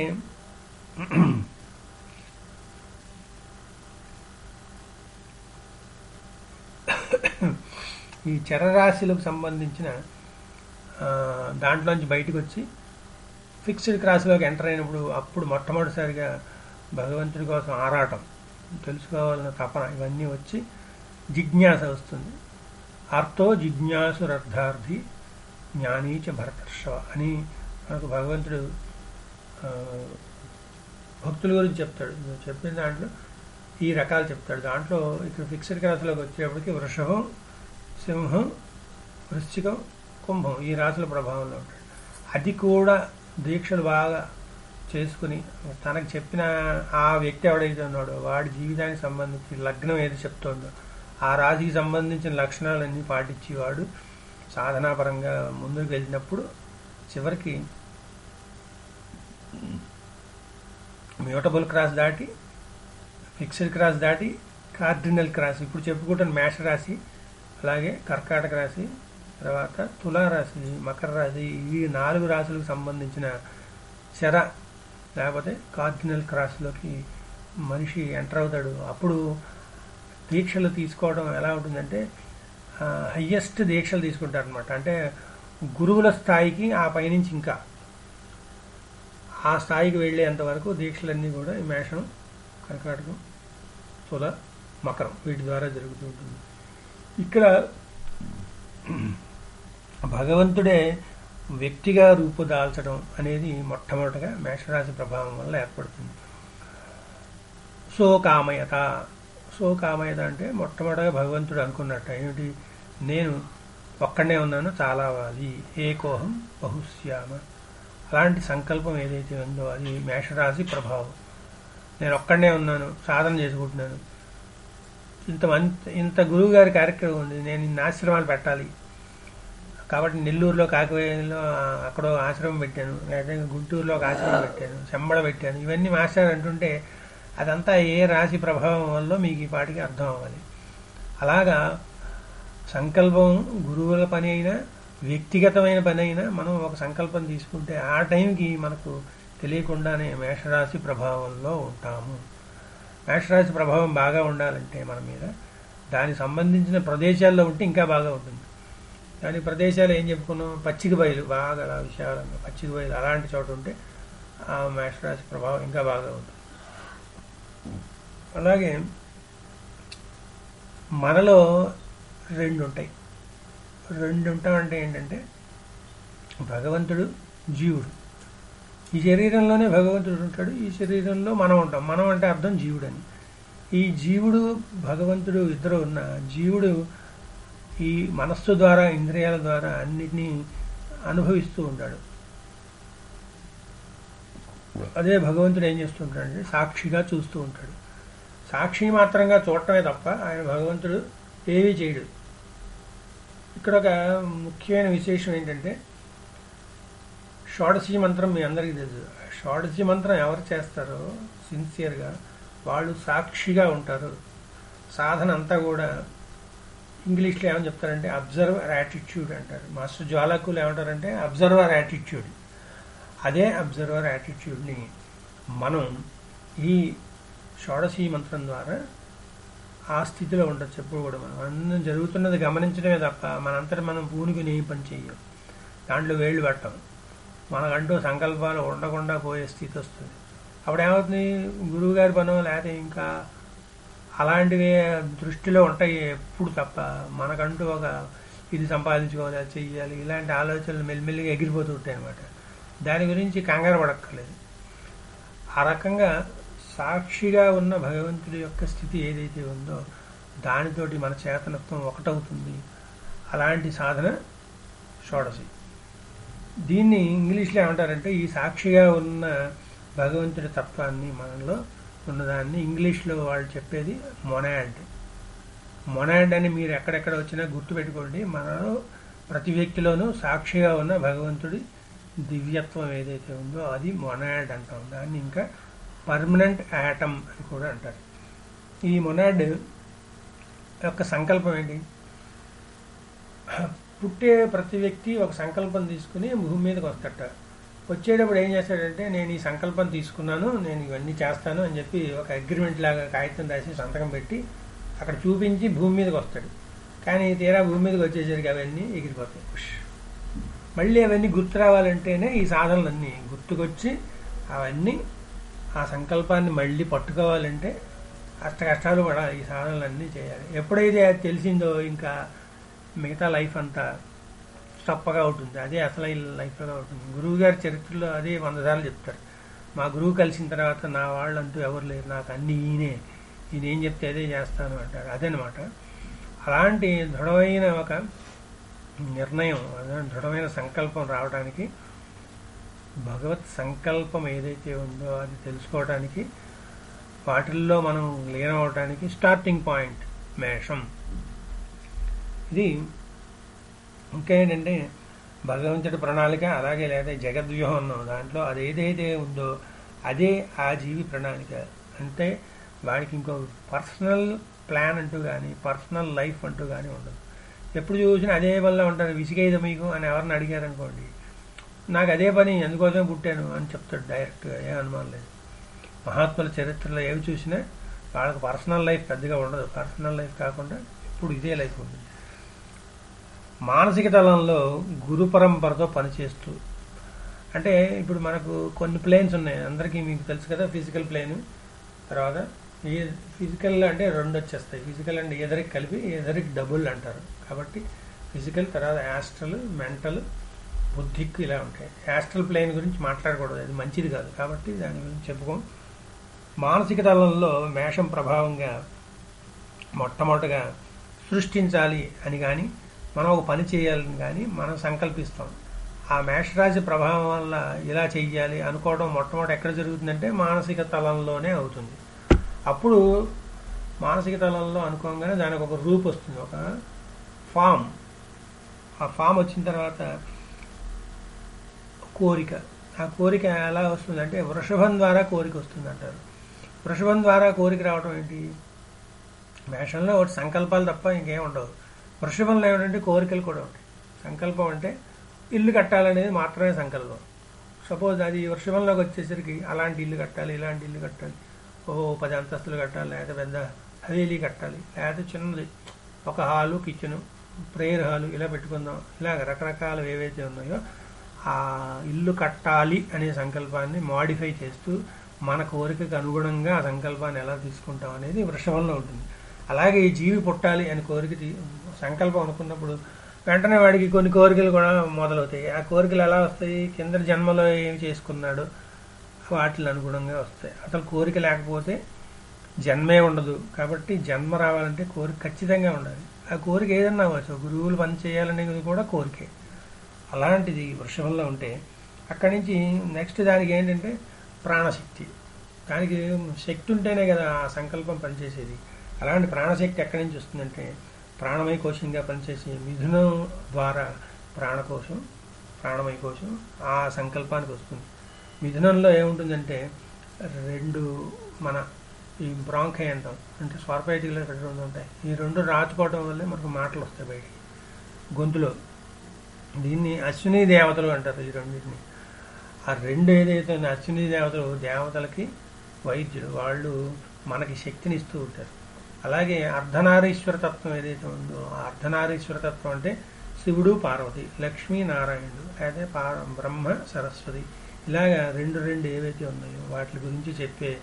ఈ చరరాశులకు సంబంధించిన ఆ, దాంట్లోంచి బయటకు వచ్చి ఫిక్స్డ్ క్రాస్లోకి ఎంటర్ అయినప్పుడు అప్పుడు మొట్టమొదటిసారిగా భగవంతుడి కోసం ఆరాటం తెలుసుకోవాలన్న తపన ఇవన్నీ వచ్చి జిజ్ఞాస వస్తుంది అర్థో జిజ్ఞాసురర్థార్థి జ్ఞానీచ భరతర్షవ అని మనకు భగవంతుడు ఆ, భక్తుల గురించి చెప్తాడు చెప్పిన దాంట్లో ఈ రకాలు చెప్తాడు దాంట్లో ఇక్కడ ఫిక్స్డ్ క్రాస్లోకి వచ్చేప్పటికి వృషభం సింహం వృశ్చికం కుంభం ఈ రాశుల ప్రభావంలో ఉంటాడు అది కూడా దీక్షలు బాగా చేసుకుని తనకు చెప్పిన ఆ వ్యక్తి ఎవడైతే ఉన్నాడో వాడి జీవితానికి సంబంధించి లగ్నం ఏది చెప్తోందో ఆ రాశికి సంబంధించిన లక్షణాలన్నీ పాటించి వాడు సాధనాపరంగా ముందుకు వెళ్ళినప్పుడు చివరికి మ్యూటబుల్ క్రాస్ దాటి ఫిక్స్డ్ క్రాస్ దాటి కార్డినల్ క్రాస్ ఇప్పుడు చెప్పుకుంటున్న మేష రాశి అలాగే కర్కాటక రాశి తర్వాత తులారాశి మకర రాశి ఈ నాలుగు రాశులకు సంబంధించిన శర లేకపోతే కార్డినల్ క్రాస్లోకి మనిషి ఎంటర్ అవుతాడు అప్పుడు దీక్షలు తీసుకోవడం ఎలా ఉంటుందంటే హయ్యెస్ట్ దీక్షలు తీసుకుంటారు అనమాట అంటే గురువుల స్థాయికి ఆ పైనుంచి ఇంకా ఆ స్థాయికి వెళ్ళేంత వరకు దీక్షలన్నీ కూడా ఈ మేషం కర్కాటకం తుల మకరం వీటి ద్వారా జరుగుతూ ఉంటుంది ఇక్కడ భగవంతుడే వ్యక్తిగా రూపుదాల్చడం అనేది మొట్టమొదటిగా మేషరాశి ప్రభావం వల్ల ఏర్పడుతుంది సో కామయత సో కామయత అంటే మొట్టమొదటిగా భగవంతుడు అనుకున్నట్ట ఏమిటి నేను ఒక్కడనే ఉన్నాను చాలా అవ్వాలి ఏకోహం బహుశ్యామ అలాంటి సంకల్పం ఏదైతే ఉందో అది మేషరాశి ప్రభావం నేను ఒక్కడనే ఉన్నాను సాధన చేసుకుంటున్నాను ఇంత మంచి ఇంత గురువు గారి కార్యక్రమం ఉంది నేను ఇన్ని ఆశ్రమాలు పెట్టాలి కాబట్టి నెల్లూరులో కాకవేయలో అక్కడో ఆశ్రమం పెట్టాను లేదా గుంటూరులో ఒక ఆశ్రమం పెట్టాను చెంబడ పెట్టాను ఇవన్నీ మాస్టర్ అంటుంటే అదంతా ఏ రాశి ప్రభావం వల్ల మీకు ఈ పాటికి అర్థం అవ్వాలి అలాగా సంకల్పం గురువుల పని అయినా వ్యక్తిగతమైన పని అయినా మనం ఒక సంకల్పం తీసుకుంటే ఆ టైంకి మనకు తెలియకుండానే మేషరాశి ప్రభావంలో ఉంటాము మేషరాశి ప్రభావం బాగా ఉండాలంటే మన మీద దానికి సంబంధించిన ప్రదేశాల్లో ఉంటే ఇంకా బాగా ఉంటుంది దాని ప్రదేశాలు ఏం చెప్పుకున్నాం పచ్చిక బయలు బాగా అలా విశాలంగా పచ్చిక బయలు అలాంటి చోట ఉంటే ఆ మేషరాశి ప్రభావం ఇంకా బాగా ఉంటుంది అలాగే మనలో రెండు ఉంటాయి రెండు ఉంటామంటే ఏంటంటే భగవంతుడు జీవుడు ఈ శరీరంలోనే భగవంతుడు ఉంటాడు ఈ శరీరంలో మనం ఉంటాం మనం అంటే అర్థం జీవుడు అని ఈ జీవుడు భగవంతుడు ఇద్దరు ఉన్న జీవుడు ఈ మనస్సు ద్వారా ఇంద్రియాల ద్వారా అన్నిటినీ అనుభవిస్తూ ఉంటాడు అదే భగవంతుడు ఏం చేస్తుంటాడంటే సాక్షిగా చూస్తూ ఉంటాడు సాక్షి మాత్రంగా చూడటమే తప్ప ఆయన భగవంతుడు ఏమీ చేయడు ఇక్కడ ఒక ముఖ్యమైన విశేషం ఏంటంటే షోడశి మంత్రం మీ అందరికీ తెలుసు షోడశి మంత్రం ఎవరు చేస్తారో సిన్సియర్గా వాళ్ళు సాక్షిగా ఉంటారు సాధన అంతా కూడా ఇంగ్లీష్లో ఏమని చెప్తారంటే అబ్జర్వర్ యాటిట్యూడ్ అంటారు మాస్టర్ జ్వాలకులు ఏమంటారంటే అబ్జర్వర్ యాటిట్యూడ్ అదే అబ్జర్వర్ యాటిట్యూడ్ని మనం ఈ షోడశీ మంత్రం ద్వారా ఆ స్థితిలో ఉండొచ్చు ఎప్పుడు కూడా మనం అన్నీ జరుగుతున్నది గమనించడమే తప్ప మనంతటా మనం పూనుకుని ఏ పని చెయ్యం దాంట్లో వేళ్ళు పెట్టం మనకంటూ సంకల్పాలు ఉండకుండా పోయే స్థితి వస్తుంది అప్పుడు ఏమవుతుంది గురువుగారి పనో లేకపోతే ఇంకా అలాంటివి దృష్టిలో ఉంటాయి ఎప్పుడు తప్ప మనకంటూ ఒక ఇది సంపాదించుకోవాలి అది చెయ్యాలి ఇలాంటి ఆలోచనలు మెల్లిమెల్లిగా ఎగిరిపోతూ ఉంటాయి అనమాట దాని గురించి కంగారు పడక్కర్లేదు ఆ రకంగా సాక్షిగా ఉన్న భగవంతుడి యొక్క స్థితి ఏదైతే ఉందో దానితోటి మన చేతనత్వం ఒకటవుతుంది అలాంటి సాధన షోడశి దీన్ని ఇంగ్లీష్లో ఏమంటారంటే ఈ సాక్షిగా ఉన్న భగవంతుడి తత్వాన్ని మనలో ఉన్నదాన్ని ఇంగ్లీష్లో వాళ్ళు చెప్పేది మొనాడ్ మొనాడ్ అని మీరు ఎక్కడెక్కడ వచ్చినా గుర్తుపెట్టుకోండి మనలో ప్రతి వ్యక్తిలోనూ సాక్షిగా ఉన్న భగవంతుడి దివ్యత్వం ఏదైతే ఉందో అది మొనాడ్ అంటాం దాన్ని ఇంకా పర్మనెంట్ యాటమ్ అని కూడా అంటారు ఈ మొనాడ్ యొక్క సంకల్పం ఏంటి పుట్టే ప్రతి వ్యక్తి ఒక సంకల్పం తీసుకుని భూమి మీదకి వస్తట వచ్చేటప్పుడు ఏం చేస్తాడంటే నేను ఈ సంకల్పం తీసుకున్నాను నేను ఇవన్నీ చేస్తాను అని చెప్పి ఒక అగ్రిమెంట్ లాగా కాగితం రాసి సంతకం పెట్టి అక్కడ చూపించి భూమి మీదకి వస్తాడు కానీ తీరా భూమి మీదకి వచ్చేసరికి అవన్నీ ఎగిరిపోతాయి ఉష్. మళ్ళీ అవన్నీ గుర్తు రావాలంటేనే ఈ సాధనలన్నీ గుర్తుకొచ్చి అవన్నీ ఆ సంకల్పాన్ని మళ్ళీ పట్టుకోవాలంటే అష్ట కష్టాలు కూడా ఈ సాధనలన్నీ చేయాలి ఎప్పుడైతే అది తెలిసిందో ఇంకా మిగతా లైఫ్ అంతా తప్పగా ఉంటుంది అదే అసలు లైఫ్గా ఉంటుంది గురువు గారి చరిత్రలో అదే వంద సార్లు చెప్తారు మా గురువు కలిసిన తర్వాత నా వాళ్ళంటూ ఎవరు లేరు నాకు అన్ని ఈయనే ఈయన ఏం చెప్తే అదే చేస్తాను అంటారు అదనమాట అలాంటి దృఢమైన ఒక నిర్ణయం అదే దృఢమైన సంకల్పం రావడానికి భగవత్ సంకల్పం ఏదైతే ఉందో అది తెలుసుకోవడానికి వాటిల్లో మనం లీనమవటానికి స్టార్టింగ్ పాయింట్ మేషం ఇది ఇంకా ఏంటంటే భగవంతుడి ప్రణాళిక అలాగే లేదా జగద్వ్యూహం ఉన్నాం దాంట్లో అది ఏదైతే ఉందో అదే ఆ జీవి ప్రణాళిక అంటే వాడికి ఇంకో పర్సనల్ ప్లాన్ అంటూ కానీ పర్సనల్ లైఫ్ అంటూ కానీ ఉండదు ఎప్పుడు చూసినా అదే వల్ల ఉంటారు విసిగేది మీకు అని ఎవరిని అడిగారు అనుకోండి నాకు అదే పని అందుకోసమే పుట్టాను అని చెప్తాడు డైరెక్ట్గా ఏ అనుమానం లేదు మహాత్ముల చరిత్రలో ఏవి చూసినా వాళ్ళకి పర్సనల్ లైఫ్ పెద్దగా ఉండదు పర్సనల్ లైఫ్ కాకుండా ఇప్పుడు ఇదే లైఫ్ ఉంటుంది మానసిక తలంలో గురు పరంపరతో పనిచేస్తూ అంటే ఇప్పుడు మనకు కొన్ని ప్లేన్స్ ఉన్నాయి అందరికీ మీకు తెలుసు కదా ఫిజికల్ ప్లేన్ తర్వాత ఏ ఫిజికల్ అంటే రెండు వచ్చేస్తాయి ఫిజికల్ అంటే ఎదరికి కలిపి ఎదరికి డబుల్ అంటారు కాబట్టి ఫిజికల్ తర్వాత యాస్ట్రల్ మెంటల్ బుద్ధిక్ ఇలా ఉంటాయి యాస్ట్రల్ ప్లేన్ గురించి మాట్లాడకూడదు అది మంచిది కాదు కాబట్టి దాని గురించి చెప్పుకోం మానసిక తలంలో మేషం ప్రభావంగా మొట్టమొదటగా సృష్టించాలి అని కానీ మనం ఒక పని చేయాలని కానీ మనం సంకల్పిస్తాం ఆ మేషరాశి ప్రభావం వల్ల ఇలా చెయ్యాలి అనుకోవడం మొట్టమొదటి ఎక్కడ జరుగుతుందంటే మానసిక తలంలోనే అవుతుంది అప్పుడు మానసిక తలంలో అనుకోగానే దానికి ఒక రూప్ వస్తుంది ఒక ఫామ్ ఆ ఫామ్ వచ్చిన తర్వాత కోరిక ఆ కోరిక ఎలా వస్తుందంటే వృషభం ద్వారా కోరిక వస్తుంది అంటారు వృషభం ద్వారా కోరిక రావడం ఏంటి మేషంలో ఒకటి సంకల్పాలు తప్ప ఇంకేం ఉండవు వృషభంలో ఏమిటంటే కోరికలు కూడా ఉంటాయి సంకల్పం అంటే ఇల్లు కట్టాలనేది మాత్రమే సంకల్పం సపోజ్ అది వృషభంలోకి వచ్చేసరికి అలాంటి ఇల్లు కట్టాలి ఇలాంటి ఇల్లు కట్టాలి ఓ పది అంతస్తులు కట్టాలి లేకపోతే పెద్ద హవేలీ కట్టాలి లేకపోతే చిన్నది ఒక హాలు కిచెను ప్రేయర్ హాలు ఇలా పెట్టుకుందాం ఇలాగ రకరకాలు ఏవైతే ఉన్నాయో ఆ ఇల్లు కట్టాలి అనే సంకల్పాన్ని మాడిఫై చేస్తూ మన కోరికకు అనుగుణంగా ఆ సంకల్పాన్ని ఎలా తీసుకుంటాం అనేది వృషభంలో ఉంటుంది అలాగే ఈ జీవి పుట్టాలి అని కోరిక తీ- సంకల్పం అనుకున్నప్పుడు వెంటనే వాడికి కొన్ని కోరికలు కూడా మొదలవుతాయి ఆ కోరికలు ఎలా వస్తాయి కింద జన్మలో ఏమి చేసుకున్నాడు వాటికి అనుగుణంగా వస్తాయి అసలు కోరిక లేకపోతే జన్మే ఉండదు కాబట్టి జన్మ రావాలంటే కోరిక ఖచ్చితంగా ఉండాలి ఆ కోరిక ఏదన్నా అవ్వచ్చు గురువులు పని చేయాలనేది కూడా కోరికే అలాంటిది వృషభంలో ఉంటే అక్కడి నుంచి నెక్స్ట్ దానికి ఏంటంటే ప్రాణశక్తి దానికి శక్తి ఉంటేనే కదా ఆ సంకల్పం పనిచేసేది అలాంటి ప్రాణశక్తి ఎక్కడి నుంచి వస్తుందంటే ప్రాణమయ కోశంగా పనిచేసే మిథునం ద్వారా ప్రాణకోశం ప్రాణమయ కోశం ఆ సంకల్పానికి వస్తుంది మిథునంలో ఏముంటుందంటే రెండు మన ఈ బ్రాంకై అంటాం అంటే స్వార్పైటిక్లో రెండు ఉంటాయి ఈ రెండు రాచుకోవడం వల్లే మనకు మాటలు వస్తాయి బయటికి గొంతులో దీన్ని అశ్విని దేవతలు అంటారు ఈ రెండింటిని ఆ రెండు ఏదైతే ఉన్నాయో అశ్విని దేవతలు దేవతలకి వైద్యులు వాళ్ళు మనకి శక్తిని ఇస్తూ ఉంటారు అలాగే అర్ధనారీశ్వర తత్వం ఏదైతే ఉందో ఆ అర్ధనారీశ్వర తత్వం అంటే శివుడు పార్వతి లక్ష్మీ నారాయణుడు లేదా పా బ్రహ్మ సరస్వతి ఇలాగా రెండు రెండు ఏవైతే ఉన్నాయో వాటి గురించి చెప్పే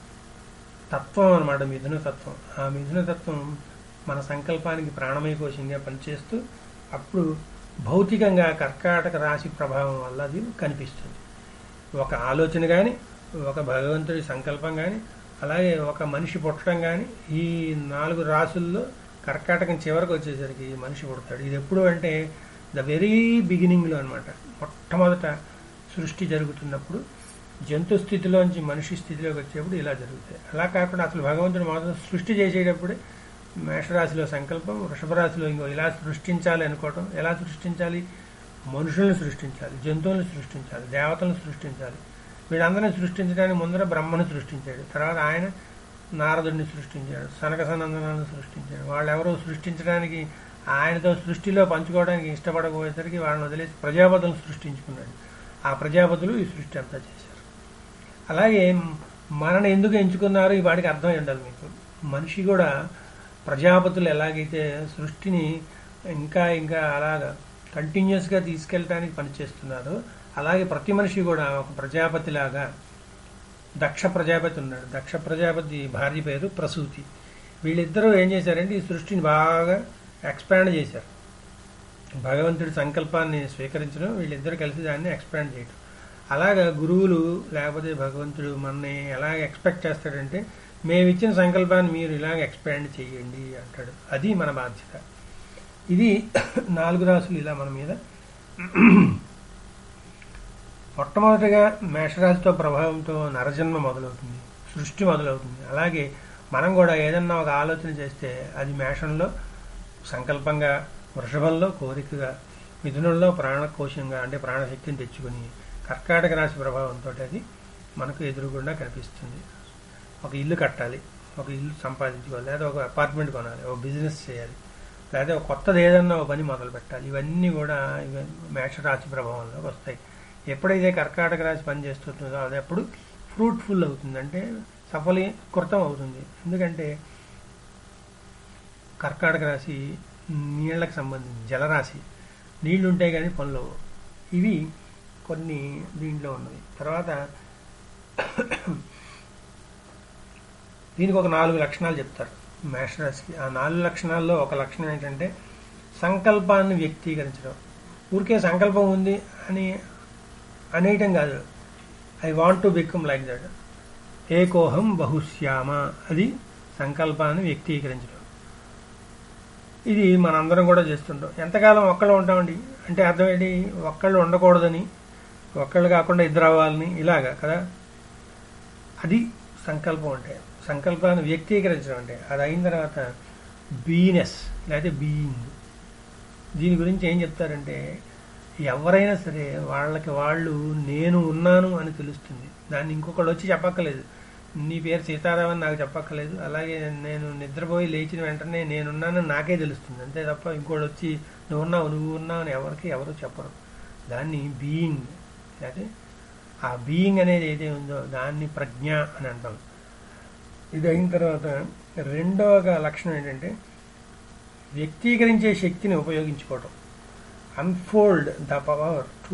తత్వం అనమాట మిథున తత్వం ఆ మిథున తత్వం మన సంకల్పానికి ప్రాణమయ కోశంగా పనిచేస్తూ అప్పుడు భౌతికంగా కర్కాటక రాశి ప్రభావం వల్ల అది కనిపిస్తుంది ఒక ఆలోచన కానీ ఒక భగవంతుడి సంకల్పం కానీ అలాగే ఒక మనిషి పుట్టడం కానీ ఈ నాలుగు రాసుల్లో కర్కాటకం చివరికి వచ్చేసరికి మనిషి పుడతాడు ఇది ఎప్పుడు అంటే ద వెరీ బిగినింగ్లో అనమాట మొట్టమొదట సృష్టి జరుగుతున్నప్పుడు జంతు స్థితిలోంచి మనిషి స్థితిలోకి వచ్చేప్పుడు ఇలా జరుగుతాయి అలా కాకుండా అసలు భగవంతుడు మొదట సృష్టి చేసేటప్పుడే మేషరాశిలో సంకల్పం వృషభ రాశిలో ఇంకో ఇలా సృష్టించాలి అనుకోవటం ఎలా సృష్టించాలి మనుషులను సృష్టించాలి జంతువులను సృష్టించాలి దేవతలను సృష్టించాలి వీళ్ళందరినీ సృష్టించడానికి ముందర బ్రహ్మను సృష్టించాడు తర్వాత ఆయన నారదుడిని సృష్టించాడు సనక సనందనాలను సృష్టించాడు వాళ్ళు ఎవరో సృష్టించడానికి ఆయనతో సృష్టిలో పంచుకోవడానికి ఇష్టపడకపోయేసరికి వాళ్ళని వదిలేసి ప్రజాపతులను సృష్టించుకున్నాడు ఆ ప్రజాపతులు ఈ సృష్టి అంతా చేశారు అలాగే మనని ఎందుకు ఎంచుకున్నారు ఈ వాడికి అర్థమై ఉండాలి మీకు మనిషి కూడా ప్రజాపతులు ఎలాగైతే సృష్టిని ఇంకా ఇంకా అలాగా కంటిన్యూస్గా తీసుకెళ్ళడానికి పనిచేస్తున్నారో అలాగే ప్రతి మనిషి కూడా ఒక ప్రజాపతిలాగా దక్ష ప్రజాపతి ఉన్నాడు దక్ష ప్రజాపతి భార్య పేరు ప్రసూతి వీళ్ళిద్దరూ ఏం చేశారంటే ఈ సృష్టిని బాగా ఎక్స్పాండ్ చేశారు భగవంతుడి సంకల్పాన్ని స్వీకరించడం వీళ్ళిద్దరు కలిసి దాన్ని ఎక్స్పాండ్ చేయడం అలాగా గురువులు లేకపోతే భగవంతుడు మనని ఎలా ఎక్స్పెక్ట్ చేస్తాడంటే మేము ఇచ్చిన సంకల్పాన్ని మీరు ఇలాగ ఎక్స్పాండ్ చేయండి అంటాడు అది మన బాధ్యత ఇది నాలుగు రాసులు ఇలా మన మీద మొట్టమొదటిగా మేషరాశితో ప్రభావంతో నరజన్మ మొదలవుతుంది సృష్టి మొదలవుతుంది అలాగే మనం కూడా ఏదన్నా ఒక ఆలోచన చేస్తే అది మేషంలో సంకల్పంగా వృషభంలో కోరికగా మిథునంలో ప్రాణకోశంగా అంటే ప్రాణశక్తిని తెచ్చుకొని కర్కాటక రాశి ప్రభావంతో అది మనకు ఎదురుగుండా కనిపిస్తుంది ఒక ఇల్లు కట్టాలి ఒక ఇల్లు సంపాదించుకోవాలి లేదా ఒక అపార్ట్మెంట్ కొనాలి ఒక బిజినెస్ చేయాలి లేదా ఒక కొత్తది ఏదన్నా ఒక పని మొదలు పెట్టాలి ఇవన్నీ కూడా మేషరాశి ప్రభావంలోకి వస్తాయి ఎప్పుడైతే కర్కాటక రాశి పని చేస్తుందో అది అప్పుడు ఫ్రూట్ఫుల్ అవుతుంది అంటే సఫలీకృతం అవుతుంది ఎందుకంటే కర్కాటక రాశి నీళ్లకు సంబంధించి జలరాశి నీళ్లు ఉంటాయి కానీ పనులు ఇవి కొన్ని దీంట్లో ఉన్నవి తర్వాత దీనికి ఒక నాలుగు లక్షణాలు చెప్తారు మేషరాశికి ఆ నాలుగు లక్షణాల్లో ఒక లక్షణం ఏంటంటే సంకల్పాన్ని వ్యక్తీకరించడం ఊరికే సంకల్పం ఉంది అని అనేయటం కాదు I want to become like that ఏకోహం బహుశ్యామ అది సంకల్పాన్ని వ్యక్తీకరించడం ఇది మనందరం కూడా చేస్తుంటాం ఎంతకాలం ఒక్కళ్ళు ఉంటామండి అంటే అర్థం ఏంటి ఒక్కళ్ళు ఉండకూడదని ఒక్కళ్ళు కాకుండా ఇద్దరు అవ్వాలని ఇలాగా కదా అది సంకల్పం అంటే సంకల్పాన్ని వ్యక్తీకరించడం అంటే అది అయిన తర్వాత బీనెస్ లేకపోతే బీయింగ్ దీని గురించి ఏం చెప్తారంటే ఎవరైనా సరే వాళ్ళకి వాళ్ళు నేను ఉన్నాను అని తెలుస్తుంది దాన్ని ఇంకొకళ్ళు వచ్చి చెప్పక్కర్లేదు నీ పేరు సీతారాం అని నాకు చెప్పక్కర్లేదు అలాగే నేను నిద్రపోయి లేచిన వెంటనే నేనున్నానని నాకే తెలుస్తుంది అంతే తప్ప ఇంకోటి వచ్చి నువ్వు ఉన్నావు నువ్వు ఉన్నావు అని ఎవరికి ఎవరు చెప్పరు దాన్ని బీయింగ్ అయితే ఆ బీయింగ్ అనేది ఏదైతే ఉందో దాన్ని ప్రజ్ఞ అని అంటాం ఇది అయిన తర్వాత రెండవ లక్షణం ఏంటంటే వ్యక్తీకరించే శక్తిని ఉపయోగించుకోవటం unfold the power to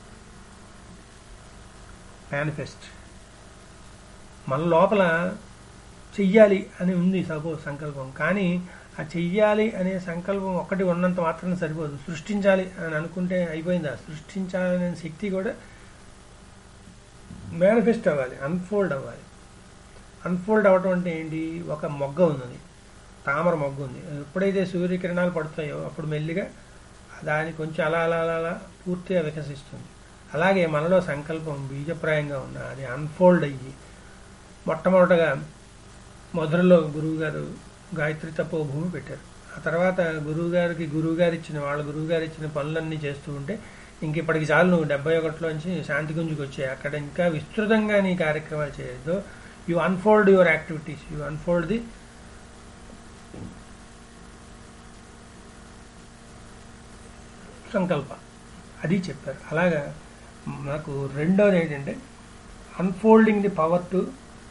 manifest మన లోపల చెయ్యాలి అని ఉంది సపోజ్ సంకల్పం కానీ ఆ చెయ్యాలి అనే సంకల్పం ఒక్కటి ఉన్నంత మాత్రం సరిపోదు సృష్టించాలి అని అనుకుంటే అయిపోయిందా సృష్టించాలనే శక్తి కూడా మేనిఫెస్ట్ అవ్వాలి అన్ఫోల్డ్ అవ్వాలి అన్ఫోల్డ్ అవ్వటం అంటే ఏంటి ఒక మొగ్గ ఉన్నది తామర మొగ్గు ఉంది ఎప్పుడైతే సూర్యకిరణాలు పడతాయో అప్పుడు మెల్లిగా దాని కొంచెం అలా అలా అలా అలా పూర్తిగా వికసిస్తుంది అలాగే మనలో సంకల్పం బీజప్రాయంగా ఉన్న అది అన్ఫోల్డ్ అయ్యి మొట్టమొదటగా మొదలులో గురువు గారు గాయత్రి తప్పో భూమి పెట్టారు ఆ తర్వాత గురువు గారికి గురువు గారు ఇచ్చిన వాళ్ళ గురువు గారు ఇచ్చిన పనులన్నీ చేస్తూ ఉంటే ఇంక ఇప్పటికి చాలు నువ్వు డెబ్బై ఒకటిలోంచి శాంతి గుంజుకు వచ్చాయి అక్కడ ఇంకా విస్తృతంగా నీ కార్యక్రమాలు చేయొద్దు you unfold your activities you unfold the సంకల్ప అది చెప్పారు అలాగా నాకు రెండోది ఏంటంటే unfolding the power to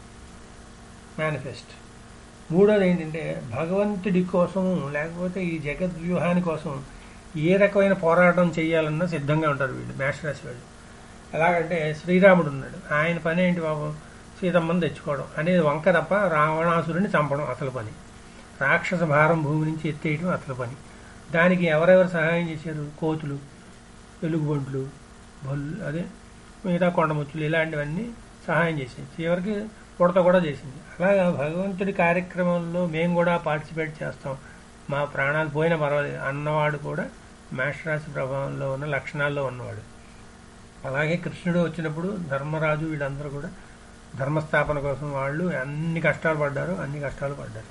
manifest మూడోది ఏంటంటే భగవంతుడి కోసం లేకపోతే ఈ జగద్వ్యూహాని కోసం ఏ రకమైన పోరాటం చేయాలన్నా సిద్ధంగా ఉంటారు వీళ్ళు మేషరాశి వాళ్ళు ఎలాగంటే శ్రీరాముడు ఉన్నాడు ఆయన పని ఏంటి బాబు సీతమ్మని తెచ్చుకోవడం అనేది వంక తప్ప రావణాసురుని చంపడం అసలు పని రాక్షస భారం భూమి నుంచి ఎత్తేయడం అసలు పని దానికి ఎవరెవరు సహాయం చేశారు కోతులు ఎలుగుబంట్లు బొల్లు అదే మిగతా కొండముచ్చులు ఇలాంటివన్నీ సహాయం చేసాయి చివరికి ఉడత కూడా చేసింది అలాగా భగవంతుడి కార్యక్రమంలో మేము కూడా పార్టిసిపేట్ చేస్తాం మా ప్రాణాలు పోయినా పర్వాలేదు అన్నవాడు కూడా మేషరాశి ప్రభావంలో ఉన్న లక్షణాల్లో ఉన్నవాడు అలాగే కృష్ణుడు వచ్చినప్పుడు ధర్మరాజు వీళ్ళందరూ కూడా ధర్మస్థాపన కోసం వాళ్ళు అన్ని కష్టాలు పడ్డారు అన్ని కష్టాలు పడ్డారు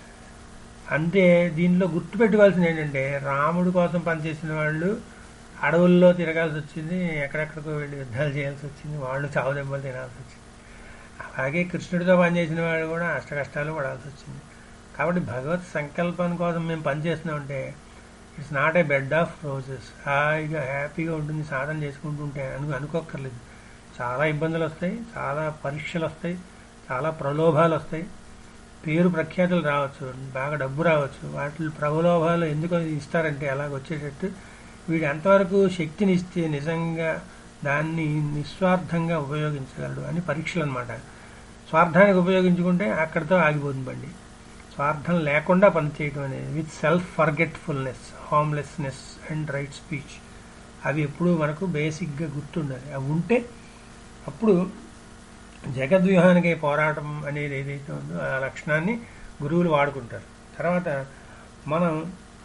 అంటే దీనిలో గుర్తుపెట్టుకోవాల్సింది ఏంటంటే రాముడి కోసం పనిచేసిన వాళ్ళు అడవుల్లో తిరగాల్సి వచ్చింది ఎక్కడెక్కడికో వెళ్ళి యుద్ధాలు చేయాల్సి వచ్చింది వాళ్ళు చావు దెబ్బలు తినాల్సి వచ్చింది అలాగే కృష్ణుడితో పనిచేసిన వాళ్ళు కూడా అష్ట కష్టాలు పడాల్సి వచ్చింది కాబట్టి భగవత్ సంకల్పం కోసం మేము పనిచేస్తున్నామంటే it's not a bed of roses హాయిగా హ్యాపీగా ఉంటుంది సాధన చేసుకుంటుంటే అను అనుకోక్కర్లేదు చాలా ఇబ్బందులు వస్తాయి చాలా పరీక్షలు వస్తాయి చాలా ప్రలోభాలు వస్తాయి పేరు ప్రఖ్యాతులు రావచ్చు బాగా డబ్బు రావచ్చు వాటి ప్రలోభాలు ఎందుకు ఇస్తారంటే అలాగ వచ్చేటట్టు వీడు ఎంతవరకు శక్తిని ఇస్తే నిజంగా దాన్ని నిస్వార్థంగా ఉపయోగించగలడు అని పరీక్షలు అనమాట స్వార్థానికి ఉపయోగించుకుంటే అక్కడితో ఆగిపోతుంది బండి స్వార్థం లేకుండా పనిచేయడం అనేది with self forgetfulness harmlessness and right speech అవి ఎప్పుడూ మనకు బేసిక్గా గుర్తుండాలి అవి ఉంటే అప్పుడు జగద్వ్యూహానికి పోరాటం అనేది ఏదైతే ఉందో ఆ లక్షణాన్ని గురువులు వాడుకుంటారు తర్వాత మనం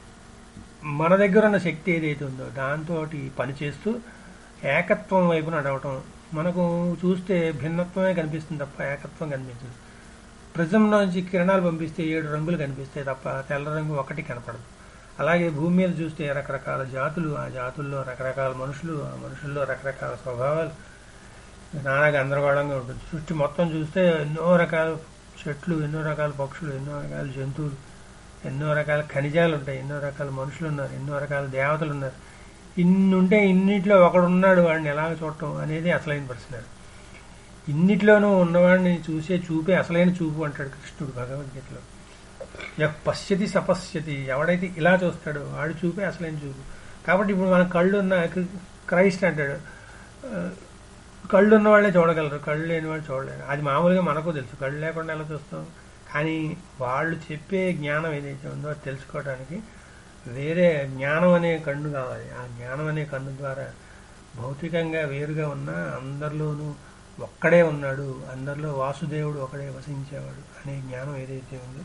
మన దగ్గర ఉన్న శక్తి ఏదైతే ఉందో దాంతో పనిచేస్తూ ఏకత్వం వైపు నడవటం మనకు చూస్తే భిన్నత్వమే కనిపిస్తుంది తప్ప ఏకత్వం కనిపించదు ప్రిజం నుంచి కిరణాలు పంపిస్తే ఏడు రంగులు కనిపిస్తాయి తప్ప తెల్ల రంగు ఒకటి కనపడదు అలాగే భూమి మీద చూస్తే రకరకాల జాతులు ఆ జాతుల్లో రకరకాల మనుషులు ఆ మనుషుల్లో రకరకాల స్వభావాలు నానా గందరగోళంగా ఉంటుంది సృష్టి మొత్తం చూస్తే ఎన్నో రకాల చెట్లు ఎన్నో రకాల పక్షులు ఎన్నో రకాల జంతువులు ఎన్నో రకాల ఖనిజాలు ఉంటాయి ఎన్నో రకాల మనుషులు ఉన్నారు ఎన్నో రకాల దేవతలు ఉన్నారు ఇన్ని ఉంటే ఇన్నిట్లో ఒకడున్నాడు వాడిని ఎలాగ చూడటం అనేది అసలైన ప్రశ్న ఇన్నిట్లోనూ ఉన్నవాడిని చూసే చూపే అసలైన చూపు అంటాడు కృష్ణుడు భగవద్గీతలో యః పశ్యతి సపశ్యతి ఎవడైతే ఇలా చూస్తాడో వాడు చూపే అసలైన చూపు కాబట్టి ఇప్పుడు మన కళ్ళు ఉన్న క్రైస్ట్ అంటాడు ఆ, కళ్ళు ఉన్న వాళ్ళే చూడగలరు కళ్ళు లేని వాళ్ళు చూడలేరు అది మామూలుగా మనకు తెలుసు కళ్ళు లేకుండా ఎలా చూస్తాం కానీ వాళ్ళు చెప్పే జ్ఞానం ఏదైతే ఉందో అది తెలుసుకోవడానికి వేరే జ్ఞానం అనే కన్ను కావాలి ఆ జ్ఞానం అనే కన్ను ద్వారా భౌతికంగా వేరుగా ఉన్న అందరిలోనూ ఒక్కడే ఉన్నాడు అందరిలో వాసుదేవుడు ఒకడే వసించేవాడు అనే జ్ఞానం ఏదైతే ఉందో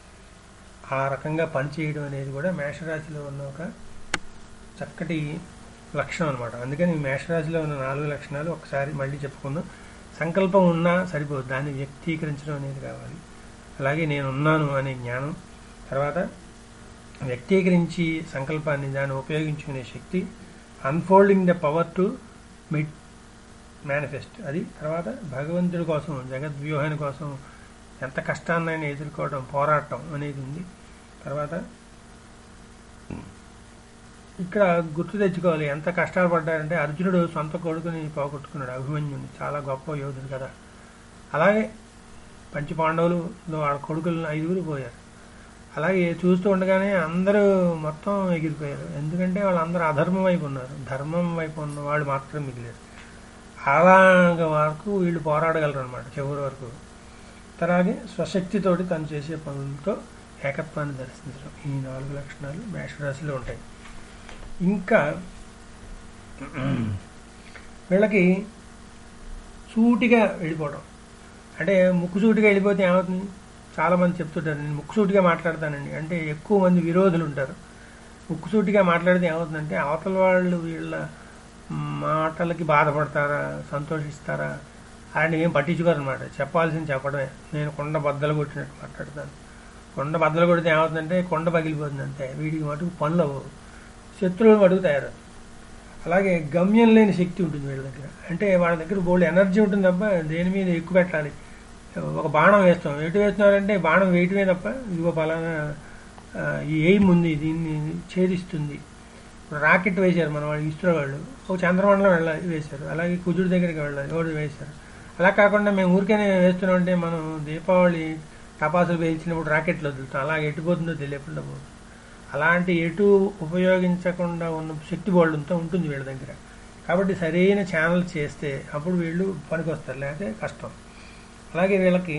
ఆ రకంగా పనిచేయడం అనేది కూడా మేషరాశిలో ఉన్న ఒక చక్కటి లక్షణం అనమాట అందుకని మేషరాశిలో ఉన్న నాలుగు లక్షణాలు ఒకసారి మళ్ళీ చెప్పుకుందాం సంకల్పం ఉన్నా సరిపోదు దాన్ని వ్యక్తీకరించడం అనేది కావాలి అలాగే నేను ఉన్నాను అనే జ్ఞానం తర్వాత వ్యక్తీకరించి సంకల్పాన్ని దాన్ని ఉపయోగించుకునే శక్తి unfolding the power to meet manifest అది తర్వాత భగవంతుడి కోసం జగద్వ్యూహాని కోసం ఎంత కష్టాన్నైనా ఎదుర్కోవడం పోరాటం అనేది ఉంది తర్వాత ఇక్కడ గుర్తు తెచ్చుకోవాలి ఎంత కష్టాలు పడ్డారంటే అర్జునుడు సొంత కొడుకుని పోగొట్టుకున్నాడు అభిమన్యుని చాలా గొప్ప యోధుడు కదా అలాగే పంచి పాండవులు వాళ్ళ కొడుకులు ఐదుగురు పోయారు అలాగే చూస్తూ ఉండగానే అందరూ మొత్తం ఎగిరిపోయారు ఎందుకంటే వాళ్ళందరూ అధర్మం వైపు ఉన్నారు ధర్మం వైపు ఉన్న వాళ్ళు మాత్రం మిగిలారు అలాగ వరకు వీళ్ళు పోరాడగలరు అనమాట చివరి వరకు అలాగే స్వశక్తితోటి తను చేసే పనులతో ఏకత్వాన్ని దర్శించడం ఈ నాలుగు లక్షణాలు మేషరాశిలో ఉంటాయి ఇంకా వీళ్ళకి సూటిగా వెళ్ళిపోవడం అంటే ముక్కు సూటిగా వెళ్ళిపోతే ఏమవుతుంది చాలా మంది చెప్తుంటారు నేను ముక్కుసూటిగా మాట్లాడతానండి అంటే ఎక్కువ మంది విరోధులు ఉంటారు ముక్కుసూటిగా మాట్లాడితే ఏమవుతుందంటే అవతల వాళ్ళు వీళ్ళ మాటలకి బాధపడతారా సంతోషిస్తారా ఆయన ఏం పట్టించుకోరు అనమాట చెప్పాల్సింది చెప్పడమే నేను కొండ బద్దలు కొట్టినట్టు మాట్లాడతాను కొండ బద్దలు కొడితే ఏమవుతుందంటే కొండ పగిలిపోతుంది అంతే వీడికి మటుకు పనులు అవ్వవు శత్రువులు మటుకు తయారు అలాగే గమ్యం లేని శక్తి ఉంటుంది వీళ్ళ దగ్గర అంటే వాళ్ళ దగ్గర బోల్డ్ ఎనర్జీ ఉంటుంది తప్ప దేని మీద ఎక్కువ పెట్టాలి ఒక బాణం వేస్తాం ఎటు వేస్తున్నారంటే బాణం వేయటమే తప్ప ఇదిగో పలానా ఆ, ఈ ఎయిమ్ ఉంది దీన్ని ఛేదిస్తుంది ఇప్పుడు రాకెట్ వేశారు మన వాళ్ళు ఇస్రో వాళ్ళు ఒక చంద్రమండలం వెళ్ళాలి వేశారు అలాగే కుజుడి దగ్గరికి వెళ్ళాలి ఎవరు వేశారు అలా కాకుండా మేము ఊరికేనే వేస్తున్నాం అంటే మనం దీపావళి టపాసులు వేయించినప్పుడు రాకెట్లు వదులుతాం అలాగే ఎటుపోతుందో తెలియకుండా పోతుంది అలాంటి ఎటు ఉపయోగించకుండా ఉన్న శక్తి బోల్డంతో ఉంటుంది వీళ్ళ దగ్గర కాబట్టి సరైన ఛానల్ చేస్తే అప్పుడు వీళ్ళు పనికొస్తారు లేకపోతే కష్టం అలాగే వీళ్ళకి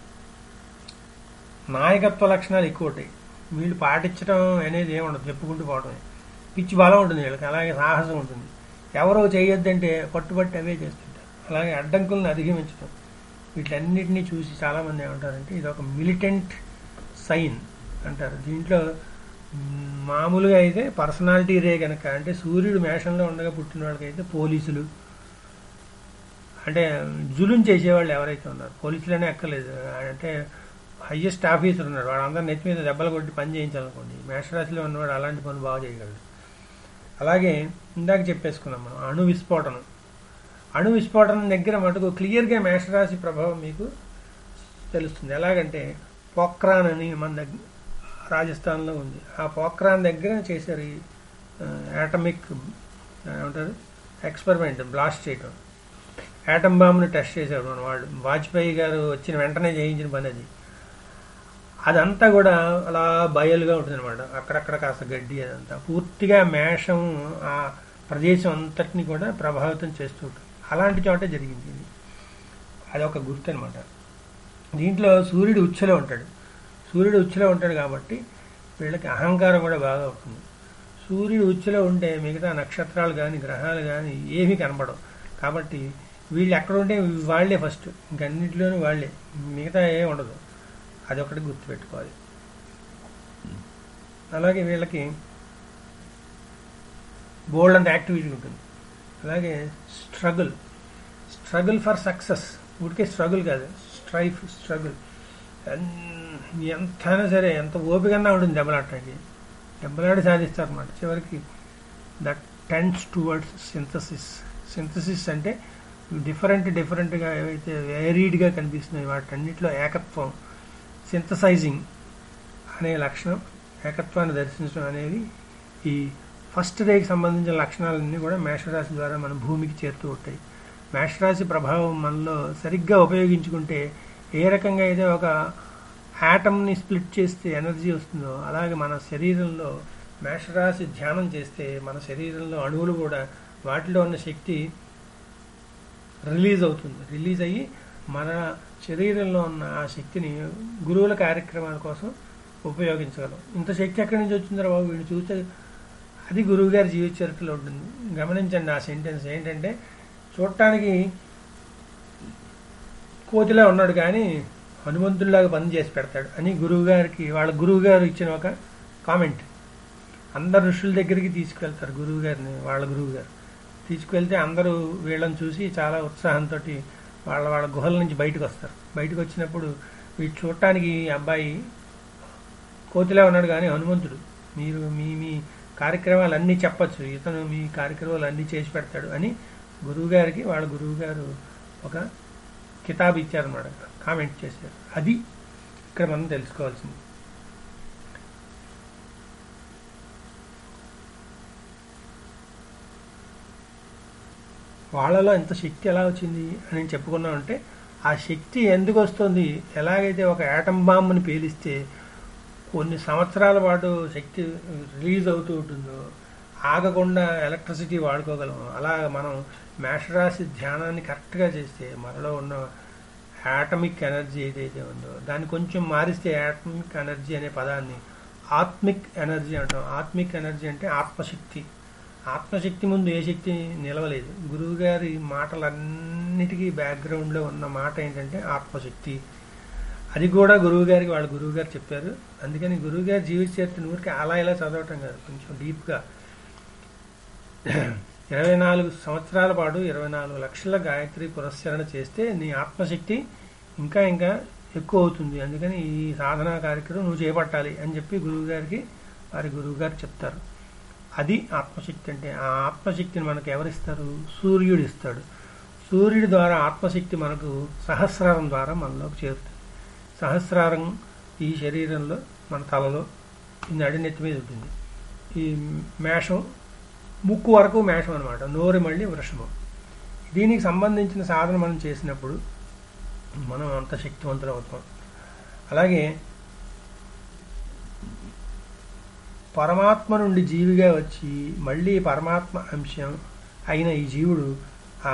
నాయకత్వ లక్షణాలు ఎక్కువ ఉంటాయి వీళ్ళు పాటించడం అనేది ఏమి ఉండదు చెప్పుకుంటూ పోవడమే పిచ్చి బలం ఉంటుంది వీళ్ళకి అలాగే సాహసం ఉంటుంది ఎవరో చేయొద్దంటే పట్టుబట్టి అవే చేస్తుంటారు అలాగే అడ్డంకులను అధిగమించడం వీటన్నిటినీ చూసి చాలామంది ఏమంటారంటే ఇది ఒక మిలిటెంట్ సైన్ అంటారు దీంట్లో మ్, మామూలుగా అయితే పర్సనాలిటీ రే కనుక అంటే సూర్యుడు మేషంలో ఉండగా పుట్టిన వాళ్ళకైతే పోలీసులు అంటే జులుం చేసేవాళ్ళు ఎవరైతే ఉన్నారు పోలీసులనే ఎక్కలేదు అంటే హయ్యెస్ట్ ఆఫీసర్ ఉన్నాడు వాడు అందరు నెత్తి మీద దెబ్బలు కొట్టి పని చేయించాలనుకోండి మేషరాశిలో ఉన్నవాడు అలాంటి పని బాగా చేయగలడు అలాగే ఇందాక చెప్పేసుకున్నాం మనం అణు విస్ఫోటనం అణు విస్ఫోటనం దగ్గర మటుకు క్లియర్గా మేషరాశి ప్రభావం మీకు తెలుస్తుంది ఎలాగంటే పోక్రాన్ అని మన దగ్గర రాజస్థాన్లో ఉంది ఆ పోక్రాన్ దగ్గర చేశారు ఈ యాటమిక్ ఏమంటారు ఎక్స్పెరిమెంట్ బ్లాస్ట్ చేయటం యాటమ్ బాంబుని టెస్ట్ చేశారు మన వాళ్ళు వాజ్పేయి గారు వచ్చిన వెంటనే చేయించిన పని అది అదంతా కూడా అలా బయలుగా ఉంటుంది అనమాట అక్కడక్కడ కాస్త గడ్డి అదంతా పూర్తిగా మేషం ఆ ప్రదేశం అంతటిని కూడా ప్రభావితం చేస్తూ ఉంటుంది అలాంటి చోట జరిగింది ఇది అది ఒక గుర్తు అనమాట దీంట్లో సూర్యుడు ఉచ్చులో ఉంటాడు సూర్యుడు ఉచ్చులో ఉంటాడు కాబట్టి వీళ్ళకి అహంకారం కూడా బాగా ఉంటుంది సూర్యుడు ఉచ్చులో ఉంటే మిగతా నక్షత్రాలు కానీ గ్రహాలు కానీ ఏమీ కనపడవు కాబట్టి వీళ్ళు ఎక్కడ ఉంటే వాళ్ళే ఫస్ట్ ఇంకన్నింటిలోనూ వాళ్ళే మిగతా ఏ ఉండదు అది ఒకటి గుర్తుపెట్టుకోవాలి అలాగే వీళ్ళకి బోల్డ్ అంత యాక్టివిటీ ఉంటుంది అలాగే స్ట్రగుల్ స్ట్రగుల్ ఫర్ సక్సెస్ ఊరికే స్ట్రగుల్ కాదు స్ట్రైఫ్ స్ట్రగుల్ ఎంతైనా సరే ఎంత ఓపికన్నా ఉంటుంది దెబ్బలాడటానికి దెబ్బలాడి సాధిస్తారు అన్నమాట చివరికి that tends towards synthesis synthesis అంటే డిఫరెంట్ డిఫరెంట్గా ఏవైతే వేరీడ్గా కనిపిస్తున్నాయి వాటన్నిటిలో ఏకత్వం సింథసైజింగ్ అనే లక్షణం ఏకత్వాన్ని దర్శించడం అనేది ఈ ఫస్ట్ రేకి సంబంధించిన లక్షణాలన్నీ కూడా మేషరాశి ద్వారా మన భూమికి చేరుతూ ఉంటాయి మేషరాశి ప్రభావం మనలో సరిగ్గా ఉపయోగించుకుంటే ఏ రకంగా అయితే ఒక యాటమ్ని స్ప్లిట్ చేస్తే ఎనర్జీ వస్తుందో అలాగే మన శరీరంలో మేషరాశి ధ్యానం చేస్తే మన శరీరంలో అణువులు కూడా వాటిలో ఉన్న శక్తి రిలీజ్ అవుతుంది రిలీజ్ అయ్యి మన శరీరంలో ఉన్న ఆ శక్తిని గురువుల కార్యక్రమాల కోసం ఉపయోగించగలం ఇంత శక్తి ఎక్కడి నుంచి వచ్చిందో బాబు వీడిని చూస్తే అది గురువు గారి జీవిత చరిత్రలో ఉంటుంది గమనించండి ఆ సెంటెన్స్ ఏంటంటే చూడటానికి కోతిలా ఉన్నాడు కానీ హనుమంతుల్లాగా పని చేసి పెడతాడు అని గురువు గారికి వాళ్ళ గురువు గారు ఇచ్చిన ఒక కామెంట్ అందరు ఋషుల దగ్గరికి తీసుకువెళ్తారు గురువు గారిని వాళ్ళ గురువు గారు తీసుకువెళ్తే అందరూ వీళ్ళని చూసి చాలా ఉత్సాహంతో వాళ్ళ వాళ్ళ గుహల నుంచి బయటకు వస్తారు బయటకు వచ్చినప్పుడు వీళ్ళు చూడటానికి ఈ అబ్బాయి కోతిలా ఉన్నాడు కానీ హనుమంతుడు మీరు మీ మీ కార్యక్రమాలు అన్నీ చెప్పచ్చు ఇతను మీ కార్యక్రమాలు అన్నీ చేసి పెడతాడు అని గురువుగారికి వాళ్ళ గురువుగారు ఒక కితాబ్ ఇచ్చారన్నమాట కామెంట్ చేశారు అది ఇక్కడ మనం తెలుసుకోవాల్సింది వాళ్ళలో ఎంత శక్తి ఎలా వచ్చింది అని చెప్పుకున్నామంటే ఆ శక్తి ఎందుకు వస్తుంది ఎలాగైతే ఒక యాటమ్ బాంబుని పేలిస్తే కొన్ని సంవత్సరాల పాటు శక్తి రిలీజ్ అవుతూ ఉంటుందో ఆగకుండా ఎలక్ట్రిసిటీ వాడుకోగలం అలా మనం మేషరాశి ధ్యానాన్ని కరెక్ట్గా చేస్తే మనలో ఉన్న యాటమిక్ ఎనర్జీ ఏదైతే ఉందో దాన్ని కొంచెం మారిస్తే యాటమిక్ ఎనర్జీ అనే పదాన్ని ఆత్మిక్ ఎనర్జీ అంటాం ఆత్మిక్ ఎనర్జీ అంటే ఆత్మశక్తి ఆత్మశక్తి ముందు ఏ శక్తి నిలవలేదు గురువుగారి మాటలన్నిటికీ బ్యాక్గ్రౌండ్లో ఉన్న మాట ఏంటంటే ఆత్మశక్తి అది కూడా గురువు గారికి వాళ్ళ గురువు గారు చెప్పారు అందుకని గురువు గారి జీవిత చరిత్ర ఊరికి అలా ఇలా చదవటం కాదు కొంచెం డీప్గా ఇరవై నాలుగు సంవత్సరాల పాటు ఇరవై నాలుగు లక్షల గాయత్రి పురస్కరణ చేస్తే నీ ఆత్మశక్తి ఇంకా ఇంకా ఎక్కువ అవుతుంది అందుకని ఈ సాధనా కార్యక్రమం నువ్వు చేపట్టాలి అని చెప్పి గురువు గారికి వారి గురువు గారు చెప్తారు అది ఆత్మశక్తి అంటే ఆ ఆత్మశక్తిని మనకు ఎవరిస్తారు సూర్యుడు ఇస్తాడు సూర్యుడి ద్వారా ఆత్మశక్తి మనకు సహస్రారం ద్వారా మనలోకి చేరుతుంది సహస్రారం ఈ శరీరంలో మన తలలో ఈ నడినెత్తి మీద ఉంటుంది ఈ మేషం ముక్కు వరకు మేషం అనమాట నోరు మళ్ళీ వృషభం దీనికి సంబంధించిన సాధన మనం చేసినప్పుడు మనం అంత శక్తివంతులు అవుతాం అలాగే పరమాత్మ నుండి జీవిగా వచ్చి మళ్ళీ పరమాత్మ అంశం అయిన ఈ జీవుడు ఆ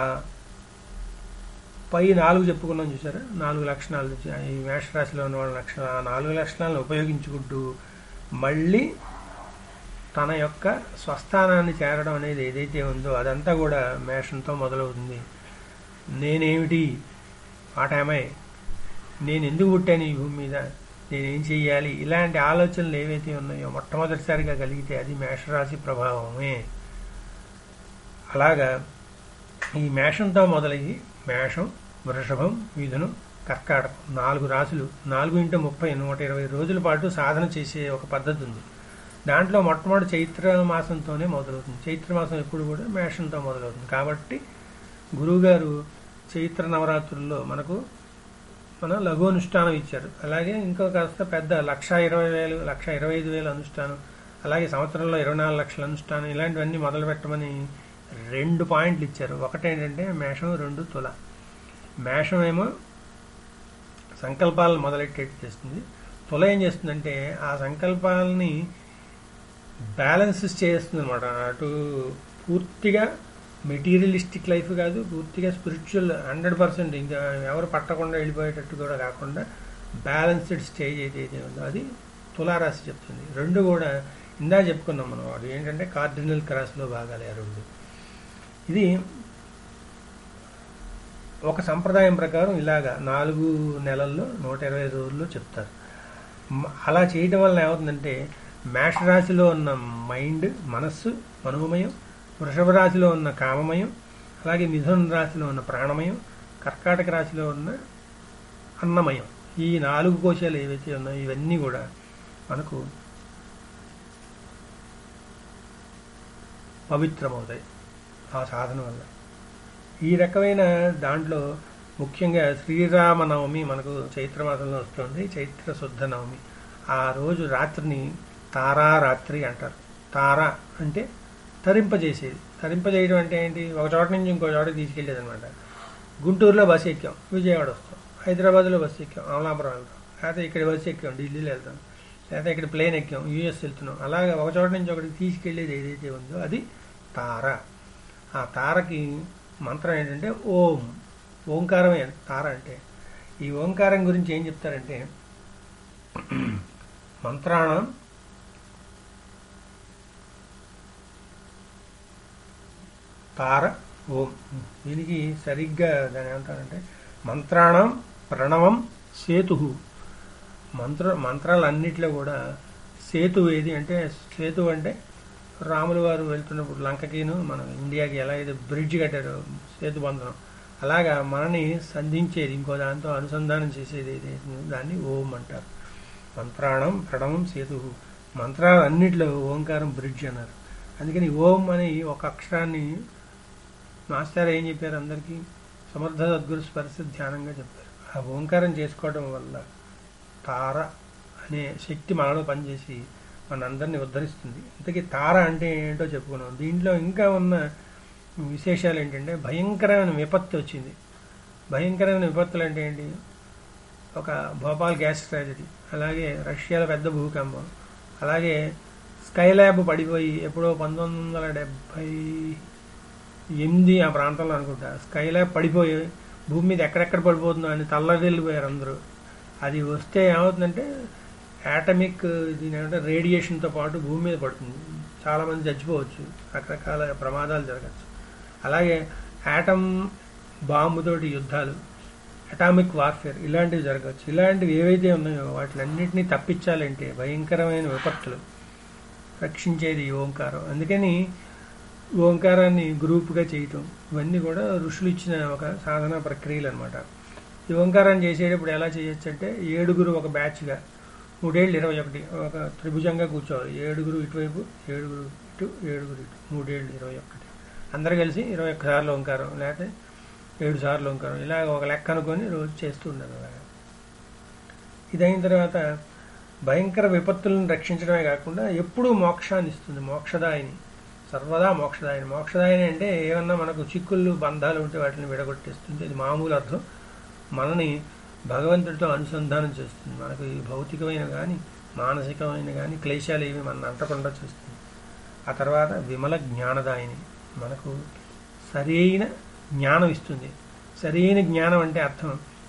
పై నాలుగు చెప్పుకున్నాం చూసారా నాలుగు లక్షణాలు ఈ మేషరాశిలో ఉన్న వాళ్ళ లక్షణాలు ఆ నాలుగు లక్షణాలను ఉపయోగించుకుంటూ మళ్ళీ తన యొక్క స్వస్థానాన్ని చేరడం అనేది ఏదైతే ఉందో అదంతా కూడా మేషంతో మొదలవుతుంది నేనేమిటి వాటామై నేను ఎందుకు పుట్టాను ఈ భూమి మీద నేనేం చెయ్యాలి ఇలాంటి ఆలోచనలు ఏవైతే ఉన్నాయో మొట్టమొదటిసారిగా కలిగితే అది మేషరాశి ప్రభావమే అలాగా ఈ మేషంతో మొదలయ్యి మేషం వృషభం మిథునం కర్కాటకం నాలుగు రాశులు నాలుగు ఇంటూ ముప్పై నూట ఇరవై రోజుల పాటు సాధన చేసే ఒక పద్ధతి ఉంది దాంట్లో మొట్టమొదటి చైత్ర మాసంతోనే మొదలవుతుంది చైత్ర మాసం ఎప్పుడు కూడా మేషంతో మొదలవుతుంది కాబట్టి గురువుగారు చైత్ర నవరాత్రుల్లో మనకు మన లఘు అనుష్ఠానం ఇచ్చారు అలాగే ఇంకో కాస్త పెద్ద లక్ష ఇరవై వేలు లక్ష ఇరవై ఐదు వేలు అనుష్ఠానం అలాగే సంవత్సరంలో ఇరవై నాలుగు లక్షల అనుష్ఠానం ఇలాంటివన్నీ మొదలు పెట్టమని రెండు పాయింట్లు ఇచ్చారు ఒకటేంటంటే మేషం రెండు తుల మేషం ఏమో సంకల్పాలను మొదలెట్టేట్టు చేస్తుంది తుల ఏం చేస్తుందంటే ఆ సంకల్పాలని బ్యాలెన్స్ చేస్తుంది అనమాట అటు పూర్తిగా మెటీరియలిస్టిక్ లైఫ్ కాదు పూర్తిగా స్పిరిచువల్ హండ్రెడ్ పర్సెంట్ ఇంకా ఎవరు పట్టకుండా వెళ్ళిపోయేటట్టు కూడా కాకుండా బ్యాలెన్స్డ్ స్టేజ్ ఏదైతే ఉందో అది తులారాశి చెప్తుంది రెండు కూడా ఇందా చెప్పుకున్నాం మనం వాడు ఏంటంటే కార్డినల్ క్రాస్లో భాగాలు ఆ రెండు ఇది ఒక సంప్రదాయం ప్రకారం ఇలాగా నాలుగు నెలల్లో నూట ఇరవై రోజుల్లో చెప్తారు మ- అలా చేయటం వల్ల ఏమవుతుందంటే మేష రాశిలో ఉన్న మైండ్ మనస్సు మనోమయం వృషభ రాశిలో ఉన్న కామమయం అలాగే మిథున రాశిలో ఉన్న ప్రాణమయం కర్కాటక రాశిలో ఉన్న అన్నమయం ఈ నాలుగు కోశాలు ఏవైతే ఉన్నాయో ఇవన్నీ కూడా మనకు పవిత్రమవుతాయి ఆ సాధన వల్ల ఈ రకమైన దాంట్లో ముఖ్యంగా శ్రీరామనవమి మనకు చైత్ర మాసంలో వస్తుంది చైత్ర శుద్ధ నవమి ఆ రోజు రాత్రిని తారారాత్రి అంటారు తార అంటే తరింపజేసేది తరింపజేయడం అంటే ఏంటి ఒక చోట నుంచి ఇంకో చోటకి తీసుకెళ్ళేది అనమాట గుంటూరులో బస్సు ఎక్కాం విజయవాడ వస్తాం హైదరాబాద్లో బస్సు ఎక్కాం అమలాపురం వెళ్తాం లేకపోతే ఇక్కడ బస్సు ఎక్కాం ఢిల్లీలో వెళ్తాం లేకపోతే ఇక్కడ ప్లేన్ ఎక్కాం యూఎస్ వెళ్తున్నాం అలాగే ఒక చోట నుంచి ఒకటికి తీసుకెళ్ళేది ఏదైతే ఉందో అది తార ఆ తారకి మంత్రం ఏంటంటే ఓం ఓంకారమే తార అంటే ఈ ఓంకారం గురించి ఏం చెప్తారంటే మంత్రాణం తార ఓం దీనికి సరిగ్గా దాని ఏమంటారంటే మంత్రాణం ప్రణవం సేతు మంత్ర మంత్రాలన్నిట్లో కూడా సేతు ఏది అంటే సేతు అంటే రాములు వారు వెళ్తున్నప్పుడు లంకకిను మన ఇండియాకి ఎలా అయితే బ్రిడ్జ్ కట్టారో సేతు బంధనం అలాగా మనని సంధించేది ఇంకో దాంతో అనుసంధానం చేసేది ఏదైతే ఉందో దాన్ని ఓం అంటారు మంత్రాణం ప్రణవం సేతు మంత్రాలన్నిట్లో ఓంకారం బ్రిడ్జ్ అన్నారు అందుకని ఓం అని ఒక అక్షరాన్ని మాస్టర్ ఏం చెప్పారు అందరికీ సమర్థ సద్గురు స్పర్శ ధ్యానంగా చెప్పారు ఆ ఓంకారం చేసుకోవడం వల్ల తార అనే శక్తి మనలో పనిచేసి మనందరినీ ఉద్ధరిస్తుంది ఇంతకీ తార అంటే ఏంటో చెప్పుకున్నాం దీంట్లో ఇంకా ఉన్న విశేషాలు ఏంటంటే భయంకరమైన విపత్తు వచ్చింది భయంకరమైన విపత్తులు అంటే ఏంటి ఒక భోపాల్ గ్యాస్ ట్రాజడీ అలాగే రష్యాలో పెద్ద భూకంపం అలాగే స్కై ల్యాబ్ పడిపోయి ఎప్పుడో పంతొమ్మిది వందల డెబ్భై ఎనిమిది ఆ ప్రాంతంలో అనుకుంటా స్కై ల్యాబ్ పడిపోయి భూమి మీద ఎక్కడెక్కడ పడిపోతుందో అని తల్లడిల్లిపోయారు అందరూ అది వస్తే ఏమవుతుందంటే యాటమిక్ దీని ఏమంటే రేడియేషన్తో పాటు భూమి మీద పడుతుంది చాలామంది చచ్చిపోవచ్చు రకరకాల ప్రమాదాలు జరగచ్చు అలాగే యాటమ్ బాంబుతోటి యుద్ధాలు అటామిక్ వార్ఫేర్ ఇలాంటివి జరగవచ్చు ఇలాంటివి ఏవైతే ఉన్నాయో వాటిలన్నింటినీ తప్పించాలంటే భయంకరమైన విపత్తులు రక్షించేది ఈ ఓంకారం అందుకని ఓంకారాన్ని గ్రూప్గా చేయటం ఇవన్నీ కూడా ఋషులు ఇచ్చిన ఒక సాధన ప్రక్రియలు అనమాట ఈ ఓంకారాన్ని చేసేటప్పుడు ఎలా చేయొచ్చు అంటే ఏడుగురు ఒక బ్యాచ్గా మూడేళ్ళు ఇరవై ఒకటి ఒక త్రిభుజంగా కూర్చోవాలి ఏడుగురు ఇటువైపు ఏడుగురు ఇటు ఏడుగురు ఇటు మూడేళ్ళు ఇరవై ఒకటి అందరు కలిసి ఇరవై ఒక్క సార్లు ఓంకారం లేకపోతే ఏడు సార్లు ఓంకారం ఇలా ఒక లెక్క అనుకొని రోజు చేస్తూ ఉండాలి అలాగా ఇదైన తర్వాత భయంకర విపత్తులను రక్షించడమే కాకుండా ఎప్పుడూ మోక్షాన్ని ఇస్తుంది మోక్షదాయిని సర్వదా మోక్షదాయిని మోక్షదాయిని అంటే ఏమన్నా మనకు చిక్కుళ్ళు బంధాలు ఉంటే వాటిని విడగొట్టేస్తుంది ఇది మామూలు అర్థం మనని భగవంతుడితో అనుసంధానం చేస్తుంది మనకు ఈ భౌతికమైన కానీ మానసికమైన కానీ క్లేశాలు ఏమి మన అంటకుండా చేస్తుంది ఆ తర్వాత విమల జ్ఞానదాయిని మనకు సరైన జ్ఞానం ఇస్తుంది సరైన జ్ఞానం అంటే అర్థం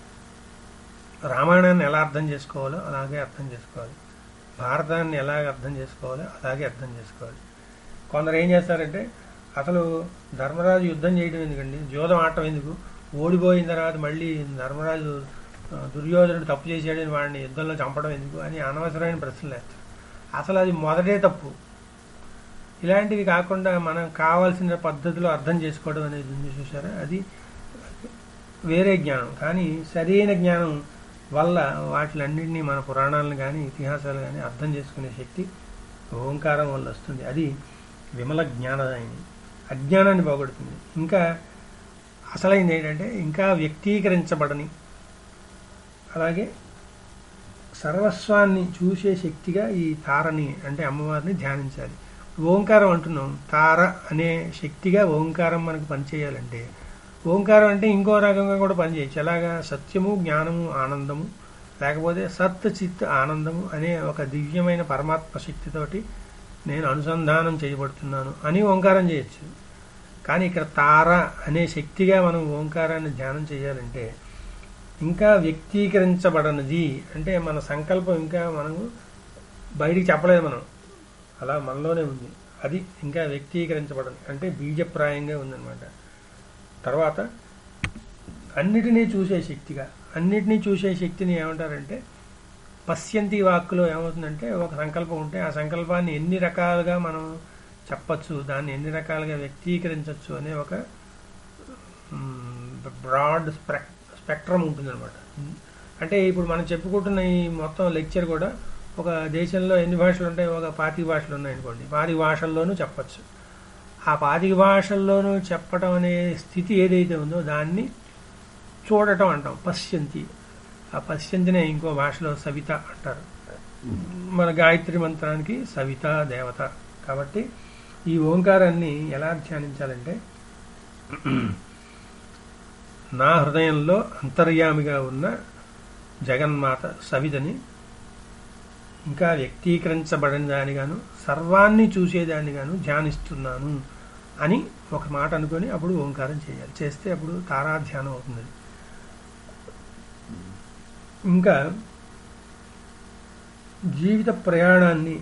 రామాయణాన్ని ఎలా అర్థం చేసుకోవాలో అలాగే అర్థం చేసుకోవాలి భారతాన్ని ఎలా అర్థం చేసుకోవాలో అలాగే అర్థం చేసుకోవాలి కొందరు ఏం చేస్తారంటే అసలు ధర్మరాజు యుద్ధం చేయడం ఎందుకండి జోదం ఆడటం ఎందుకు ఓడిపోయిన తర్వాత మళ్ళీ ధర్మరాజు ఆ, దుర్యోధనుడు తప్పు చేశాడని వాడిని యుద్ధంలో చంపడం ఎందుకు అని అనవసరమైన ప్రశ్నలు వేస్తారు అసలు అది మొదటే తప్పు ఇలాంటివి కాకుండా మనం కావాల్సిన పద్ధతిలో అర్థం చేసుకోవడం అనేది ఉంది చూసారా అది వేరే జ్ఞానం కానీ సరైన జ్ఞానం వల్ల వాటిలన్నింటినీ మన పురాణాలను కానీ ఇతిహాసాలు కానీ అర్థం చేసుకునే శక్తి ఓంకారం వల్ల వస్తుంది అది విమల జ్ఞానదాయిని అజ్ఞానాన్ని పోగొడుతుంది ఇంకా అసలైంది ఏంటంటే ఇంకా వ్యక్తీకరించబడని అలాగే సర్వస్వాన్ని చూసే శక్తిగా ఈ తారని అంటే అమ్మవారిని ధ్యానించాలి ఓంకారం అంటున్నాం తార అనే శక్తిగా ఓంకారం మనకు పనిచేయాలంటే ఓంకారం అంటే ఇంకో రకంగా కూడా పనిచేయచ్చు ఎలాగా సత్యము జ్ఞానము ఆనందము లేకపోతే సత్ చిత్ ఆనందము అనే ఒక దివ్యమైన పరమాత్మ శక్తితోటి నేను అనుసంధానం చేయబడుతున్నాను అని ఓంకారం చేయొచ్చు కానీ ఇక్కడ తార అనే శక్తిగా మనం ఓంకారాన్ని ధ్యానం చేయాలంటే ఇంకా వ్యక్తీకరించబడనిది అంటే మన సంకల్పం ఇంకా మనము బయటికి చెప్పలేదు మనం అలా మనలోనే ఉంది అది ఇంకా వ్యక్తీకరించబడని అంటే బీజప్రాయంగా ఉందన్నమాట తర్వాత అన్నిటినీ చూసే శక్తిగా అన్నిటినీ చూసే శక్తిని ఏమంటారంటే పశ్యంతి వాక్కులో ఏమవుతుందంటే ఒక సంకల్పం ఉంటే ఆ సంకల్పాన్ని ఎన్ని రకాలుగా మనం చెప్పచ్చు దాన్ని ఎన్ని రకాలుగా వ్యక్తీకరించవచ్చు అనే ఒక బ్రాడ్ స్పెక్ స్పెక్ట్రమ్ ఉంటుందన్నమాట అంటే ఇప్పుడు మనం చెప్పుకుంటున్న ఈ మొత్తం లెక్చర్ కూడా ఒక దేశంలో ఎన్ని భాషలు ఉంటాయి ఒక పాతిక భాషలు ఉన్నాయనుకోండి పాతిక భాషల్లోనూ చెప్పచ్చు ఆ పాతిక భాషల్లోనూ చెప్పటం అనే స్థితి ఏదైతే ఉందో దాన్ని చూడటం అంటాం పశ్యంతి ఆ పశ్యంతినే ఇంకో భాషలో సవిత అంటారు మన గాయత్రి మంత్రానికి సవిత దేవత కాబట్టి ఈ ఓంకారాన్ని ఎలా ధ్యానించాలంటే నా హృదయంలో అంతర్యామిగా ఉన్న జగన్మాత సవితని ఇంకా వ్యక్తీకరించబడని దానిగాను సర్వాన్ని చూసేదానిగాను ధ్యానిస్తున్నాను అని ఒక మాట అనుకొని అప్పుడు ఓంకారం చేయాలి చేస్తే అప్పుడు తారాధ్యానం అవుతుంది ఇంకా జీవిత ప్రయాణాన్ని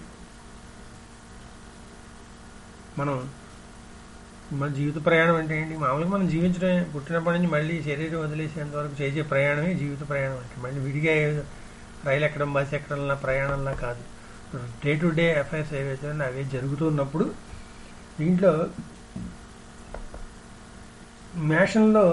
మనం మన జీవిత ప్రయాణం అంటే ఏంటి మామూలుగా మనం జీవించడమే పుట్టినప్పటి నుంచి మళ్ళీ శరీరం వదిలేసేంత వరకు చేసే ప్రయాణమే జీవిత ప్రయాణం అంటే మళ్ళీ విడిగా ఏ- రైలు ఎక్కడం బస్సు ఎక్కడంలా ప్రయాణంలా కాదు డే టు డే అఫైర్స్ ఏవైతే ఉన్నాయో అవే జరుగుతున్నప్పుడు దీంట్లో మేషంలో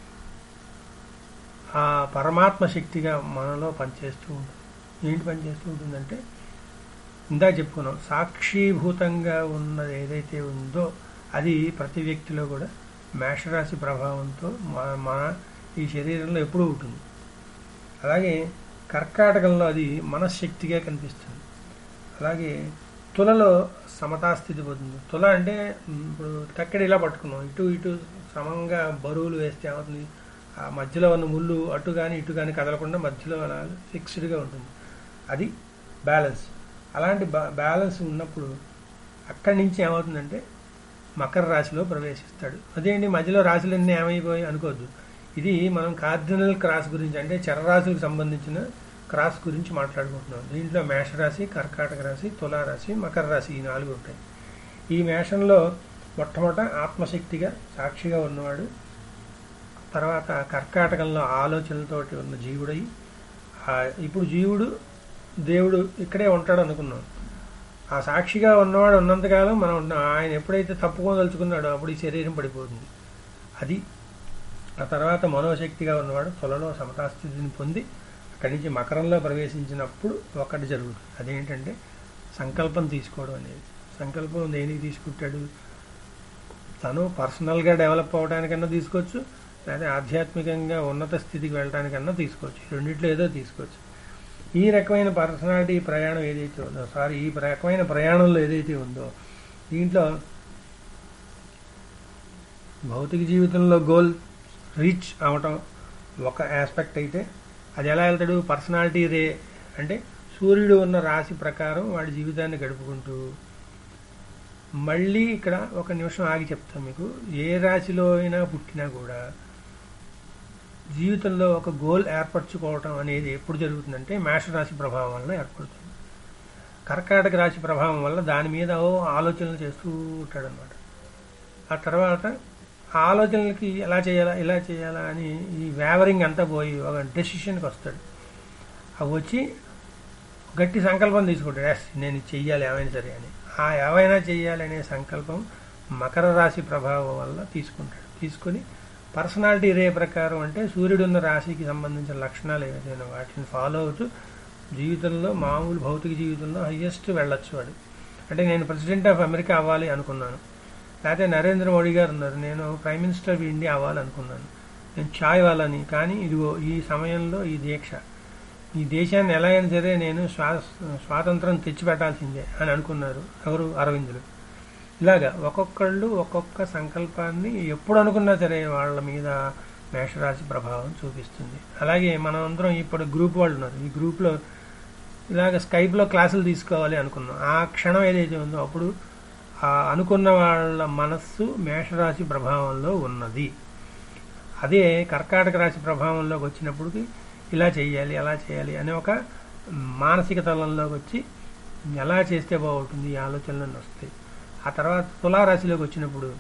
ఆ పరమాత్మ శక్తిగా మనలో పనిచేస్తూ ఉంటుంది ఏంటి పనిచేస్తూ ఉంటుందంటే ఇందా చెప్పుకున్నాం సాక్షీభూతంగా ఉన్నది ఏదైతే ఉందో అది ప్రతి వ్యక్తిలో కూడా మేషరాశి ప్రభావంతో మన మన ఈ శరీరంలో ఎప్పుడూ ఉంటుంది అలాగే కర్కాటకంలో అది మనశ్శక్తిగా కనిపిస్తుంది అలాగే తులలో సమతాస్థితి పోతుంది తుల అంటే మ్, ఇప్పుడు తక్కడి ఇలా పట్టుకున్నాం ఇటు ఇటు సమంగా బరువులు వేస్తే ఏమవుతుంది ఆ మధ్యలో ఉన్న ముళ్ళు అటు కానీ ఇటు కానీ కదలకుండా మధ్యలో అలా ఫిక్స్డ్గా ఉంటుంది అది బ్యాలెన్స్ అలాంటి బా- బ్యాలెన్స్ ఉన్నప్పుడు అక్కడి నుంచి ఏమవుతుందంటే మకర రాశిలో ప్రవేశిస్తాడు అదేంటి మధ్యలో రాశులన్నీ ఏమైపోయి అనుకోవద్దు ఇది మనం కార్డినల్ క్రాస్ గురించి అంటే చరరాశులకు సంబంధించిన క్రాస్ గురించి మాట్లాడుకుంటున్నాం దీంట్లో మేషరాశి కర్కాటక రాశి తులారాశి మకర రాశి ఈ నాలుగు ఉంటాయి ఈ మేషంలో మొట్టమొదట ఆత్మశక్తిగా సాక్షిగా ఉన్నవాడు తర్వాత కర్కాటకంలో ఆలోచనలతోటి ఉన్న జీవుడై ఆ, ఇప్పుడు జీవుడు దేవుడు ఇక్కడే ఉంటాడు అనుకున్నాం ఆ సాక్షిగా ఉన్నవాడు ఉన్నంతకాలం మనం ఉన్నాం ఆయన ఎప్పుడైతే తప్పుకోదలుచుకున్నాడో అప్పుడు ఈ శరీరం పడిపోతుంది అది ఆ తర్వాత మనోశక్తిగా ఉన్నవాడు త్వరలో సమతాస్థితిని పొంది అక్కడి నుంచి మకరంలో ప్రవేశించినప్పుడు ఒకటి జరుగుతుంది అదేంటంటే సంకల్పం తీసుకోవడం అనేది సంకల్పం దేనికి తీసుకుంటాడు తను పర్సనల్గా డెవలప్ అవ్వడానికన్నా తీసుకోవచ్చు లేదా ఆధ్యాత్మికంగా ఉన్నత స్థితికి వెళ్ళడానికన్నా తీసుకోవచ్చు ఈ రెండిట్లో ఏదో తీసుకోవచ్చు ఈ రకమైన పర్సనాలిటీ ప్రయాణం ఏదైతే ఉందో సారీ ఈ రకమైన ప్రయాణంలో ఏదైతే ఉందో దీంట్లో భౌతిక జీవితంలో గోల్ రీచ్ అవటం ఒక ఆస్పెక్ట్ అయితే అది ఎలా వెళ్తాడు పర్సనాలిటీ రే అంటే సూర్యుడు ఉన్న రాశి ప్రకారం వాడి జీవితాన్ని గడుపుకుంటూ మళ్ళీ ఇక్కడ ఒక నిమిషం ఆగి చెప్తాను మీకు ఏ రాశిలో అయినా పుట్టినా కూడా జీవితంలో ఒక గోల్ ఏర్పరచుకోవటం అనేది ఎప్పుడు జరుగుతుందంటే మేష రాశి ప్రభావం వల్ల ఏర్పడుతుంది కర్కాటక రాశి ప్రభావం వల్ల దాని మీద ఓ ఆలోచనలు చేస్తూ ఉంటాడనమాట ఆ తర్వాత ఆ ఆలోచనలకి ఎలా చేయాలా ఇలా చేయాలా అని ఈ వేవరింగ్ అంతా పోయి ఒక డెసిషన్కి వస్తాడు అవి వచ్చి గట్టి సంకల్పం తీసుకుంటాడు ఎస్ నేను ఇది చెయ్యాలి ఏమైనా సరే అని ఆ ఏమైనా చెయ్యాలి అనే సంకల్పం మకర రాశి ప్రభావం వల్ల తీసుకుంటాడు తీసుకొని పర్సనాలిటీ రే ప్రకారం అంటే సూర్యుడు ఉన్న రాశికి సంబంధించిన లక్షణాలు ఏవైతే వాటిని ఫాలో అవుతూ జీవితంలో మామూలు భౌతిక జీవితంలో హయ్యెస్ట్ వెళ్ళొచ్చు వాడు అంటే నేను ప్రెసిడెంట్ ఆఫ్ అమెరికా అవ్వాలి అనుకున్నాను లేకపోతే నరేంద్ర మోడీ గారు ఉన్నారు నేను ప్రైమ్ మినిస్టర్ ఆఫ్ ఇండియా అవ్వాలనుకున్నాను నేను ఛాయ్ వాళ్ళని కానీ ఇదిగో ఈ సమయంలో ఈ దీక్ష ఈ దేశాన్ని ఎలా అయినా సరే నేను స్వా స్వాతంత్రం తెచ్చిపెట్టాల్సిందే అని అనుకున్నారు ఎవరు అరవిందులు ఇలాగా ఒక్కొక్కళ్ళు ఒక్కొక్క సంకల్పాన్ని ఎప్పుడు అనుకున్నా సరే వాళ్ళ మీద మేషరాశి ప్రభావం చూపిస్తుంది అలాగే మనం అందరం ఇప్పుడు గ్రూప్ వాళ్ళు ఉన్నారు ఈ గ్రూప్లో ఇలాగ స్కైప్లో క్లాసులు తీసుకోవాలి అనుకున్నాం ఆ క్షణం ఏదైతే ఉందో అప్పుడు ఆ అనుకున్న వాళ్ళ మనస్సు మేషరాశి ప్రభావంలో ఉన్నది అదే కర్కాటక రాశి ప్రభావంలోకి వచ్చినప్పటికి ఇలా చేయాలి అలా చేయాలి అనే ఒక మానసిక తలంలోకి వచ్చి ఎలా చేస్తే బాగుంటుంది ఈ ఆలోచనలన్నీ వస్తాయి ఆ తర్వాత తులారాశిలోకి వచ్చినప్పుడు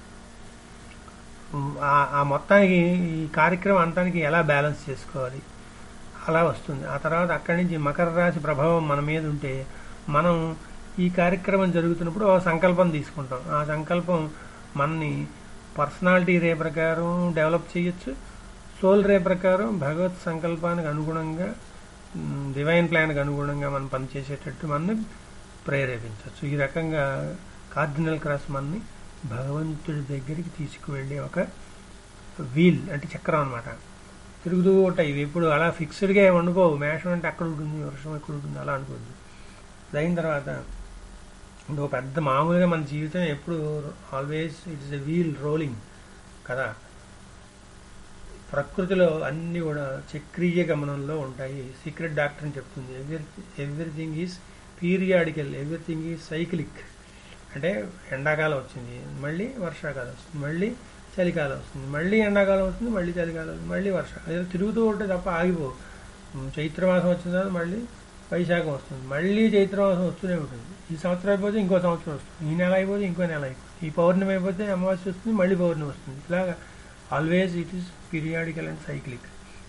ఉమ్, ఆ- ఆ మొత్తానికి ఈ కార్యక్రమం అంతానికి ఎలా బ్యాలెన్స్ చేసుకోవాలి అలా వస్తుంది ఆ తర్వాత అక్కడి నుంచి మకర రాశి ప్రభావం మన మీద ఉంటే మనం ఈ కార్యక్రమం జరుగుతున్నప్పుడు ఒక సంకల్పం తీసుకుంటాం ఆ సంకల్పం మనని పర్సనాలిటీ రే ప్రకారం డెవలప్ చేయొచ్చు సోల్ రే ప్రకారం భగవత్ సంకల్పానికి అనుగుణంగా డివైన్ ప్లాన్కి అనుగుణంగా మనం పనిచేసేటట్టు మనని ప్రేరేపించవచ్చు ఈ రకంగా కార్డినల్ క్రాస్ మనని భగవంతుడి దగ్గరికి తీసుకువెళ్ళే ఒక వీల్ అంటే చక్రం అనమాట తిరుగుతూ ఉంటాయి ఇవి ఎప్పుడు అలా ఫిక్స్డ్గా ఏమి వండుకోవు మేషం అంటే అక్కడ ఉంటుంది వర్షం ఎక్కడ ఉంటుంది అలా అనుకోద్దు అది అయిన తర్వాత ఇంకో పెద్ద మామూలుగా మన జీవితం ఎప్పుడు always it is a wheel rolling కదా ప్రకృతిలో అన్నీ కూడా చక్రీయ గమనంలో ఉంటాయి సీక్రెట్ డాక్టర్ అని చెప్తుంది every everything is periodical everything is cyclic అంటే ఎండాకాలం వచ్చింది మళ్ళీ వర్షాకాలం వస్తుంది మళ్ళీ చలికాలం వస్తుంది మళ్ళీ ఎండాకాలం వస్తుంది మళ్ళీ చలికాలం వస్తుంది మళ్ళీ వర్షాకాలం ఏదో తిరుగుతూ ఉంటే తప్ప ఆగిపో చైత్రమాసం వచ్చిన తర్వాత మళ్ళీ వైశాఖం వస్తుంది మళ్ళీ చైత్రమాసం వస్తూనే ఉంటుంది ఈ సంవత్సరం అయిపోతే ఇంకో సంవత్సరం వస్తుంది ఈ నెల అయిపోతే ఇంకో నెల అయిపోతుంది ఈ పౌర్ణమి అయిపోతే అమావాస్య వస్తుంది మళ్ళీ పౌర్ణమి వస్తుంది ఇలాగా always it is periodical and cyclic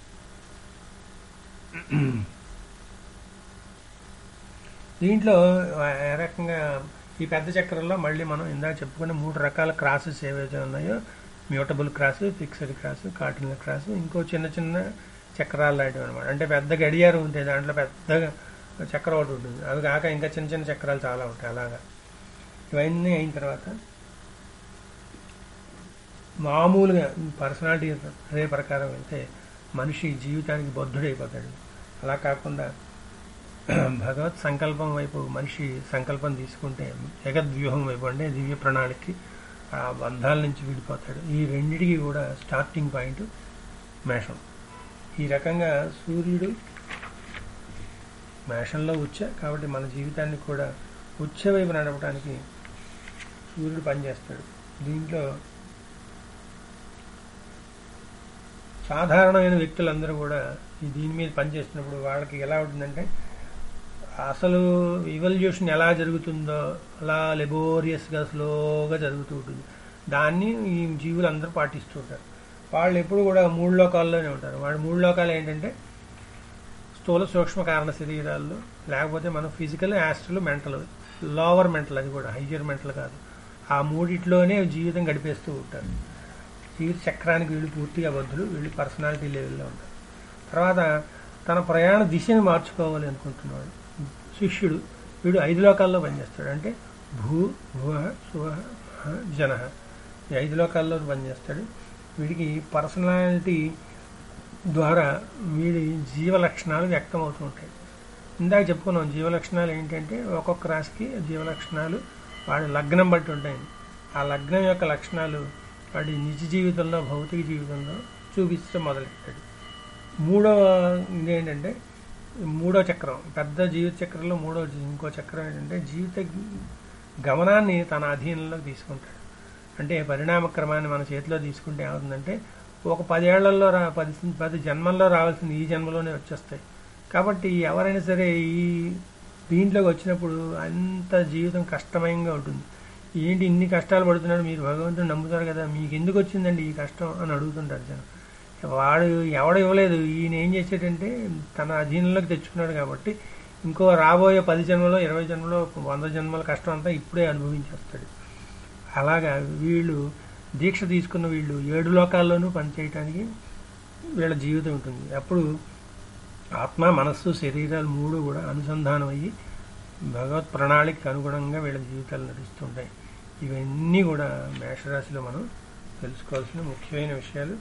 దీంట్లో ఏ రకంగా ఈ పెద్ద చక్రంలో మళ్ళీ మనం ఇందాక చెప్పుకున్న మూడు రకాల క్రాసెస్ ఏవైతే ఉన్నాయో mutable cross fixed cross cardinal cross ఇంకో చిన్న చిన్న చక్రాలు లాంటివి అనమాట అంటే పెద్ద గడియారం ఉంటాయి దాంట్లో పెద్ద చక్రం ఒకటి ఉంటుంది అవి కాక ఇంకా చిన్న చిన్న చక్రాలు చాలా ఉంటాయి అలాగా ఇవన్నీ అయిన తర్వాత మామూలుగా పర్సనాలిటీ రే ప్రకారం వెళ్తే మనిషి జీవితానికి బద్ధుడైపోతాడు అలా కాకుండా భగవత్ సంకల్పం వైపు మనిషి సంకల్పం తీసుకుంటే జగద్వ్యూహం వైపు అంటే దివ్య ప్రణాళికి ఆ బంధాల నుంచి విడిపోతాడు ఈ రెండిటికి కూడా స్టార్టింగ్ పాయింట్ మేషం ఈ రకంగా సూర్యుడు మేషంలో ఉచ్చ కాబట్టి మన జీవితాన్ని కూడా ఉచ్చ వైపు నడపడానికి సూర్యుడు పనిచేస్తాడు దీంట్లో సాధారణమైన వ్యక్తులందరూ కూడా ఈ దీని మీద పనిచేస్తున్నప్పుడు వాళ్ళకి ఎలా ఉంటుందంటే అసలు ఇవల్యూషన్ ఎలా జరుగుతుందో అలా లెబోరియస్గా స్లోగా జరుగుతూ ఉంటుంది దాన్ని ఈ జీవులు అందరూ పాటిస్తూ ఉంటారు వాళ్ళు ఎప్పుడు కూడా మూడు లోకాల్లోనే ఉంటారు వాడు మూడు లోకాలు ఏంటంటే స్థూల సూక్ష్మ కారణ శరీరాల్లో లేకపోతే మనం physical astral mental lower mental అది కూడా హైయర్ మెంటల్ కాదు ఆ మూడిట్లోనే జీవితం గడిపేస్తూ ఉంటారు జీవిత చక్రానికి వీళ్ళు పూర్తిగా బద్దులు వీళ్ళు పర్సనాలిటీ లెవెల్లో ఉంటారు తర్వాత తన ప్రయాణ దిశని మార్చుకోవాలి అనుకుంటున్నాడు శిష్యుడు వీడు ఐదు లోకాల్లో పనిచేస్తాడు అంటే భూ భువ శువ జన ఈ ఐదు లోకాల్లో పనిచేస్తాడు వీడికి పర్సనాలిటీ ద్వారా వీడి జీవ లక్షణాలు వ్యక్తం అవుతూ ఉంటాయి ఇందాక చెప్పుకున్నాం జీవ లక్షణాలు ఏంటంటే ఒక్కొక్క రాశికి జీవ లక్షణాలు వాడి లగ్నం బట్టి ఉంటాయి ఆ లగ్నం యొక్క లక్షణాలు వాడి నిజ జీవితంలో భౌతిక జీవితంలో చూపించడం మొదలెట్టాడు మూడవ ఇదేంటంటే మూడో చక్రం పెద్ద జీవిత చక్రంలో మూడో ఇంకో చక్రం ఏంటంటే జీవిత గమనాన్ని తన అధీనంలోకి తీసుకుంటాడు అంటే పరిణామ క్రమాన్ని మన చేతిలో తీసుకుంటే ఏమవుతుందంటే ఒక పదేళ్లలో రా పది పది జన్మల్లో రావాల్సిన ఈ జన్మలోనే వచ్చేస్తాయి కాబట్టి ఎవరైనా సరే ఈ దీంట్లోకి వచ్చినప్పుడు అంత జీవితం కష్టమయంగా ఉంటుంది ఏంటి ఇన్ని కష్టాలు పడుతున్నాడు మీరు భగవంతుని నమ్ముతారు కదా మీకు ఎందుకు వచ్చిందండి ఈ కష్టం అని అడుగుతుంటారు జనం వాడు ఎవడ ఇవ్వలేదు ఈయన ఏం చేసేటంటే తన అధీనంలోకి తెచ్చుకున్నాడు కాబట్టి ఇంకో రాబోయే పది జన్మలో ఇరవై జన్మలో వంద జన్మల కష్టం అంతా ఇప్పుడే అనుభవించేస్తాడు అలాగా వీళ్ళు దీక్ష తీసుకున్న వీళ్ళు ఏడు లోకాల్లోనూ పనిచేయటానికి వీళ్ళ జీవితం ఉంటుంది అప్పుడు ఆత్మ మనస్సు శరీరాలు మూడు కూడా అనుసంధానం అయ్యి భగవత్ ప్రణాళికకు అనుగుణంగా వీళ్ళ జీవితాలు నడుస్తుంటాయి ఇవన్నీ కూడా మేషరాశిలో మనం తెలుసుకోవాల్సిన ముఖ్యమైన విషయాలు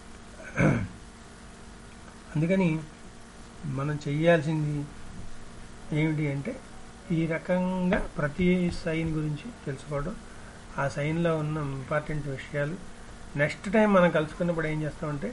అందుకని మనం చెయ్యాల్సింది ఏమిటి అంటే ఈ రకంగా ప్రతి సైన్ గురించి తెలుసుకోవడం ఆ సైన్లో ఉన్న ఇంపార్టెంట్ విషయాలు నెక్స్ట్ టైం మనం కలుసుకున్నప్పుడు ఏం చేస్తామంటే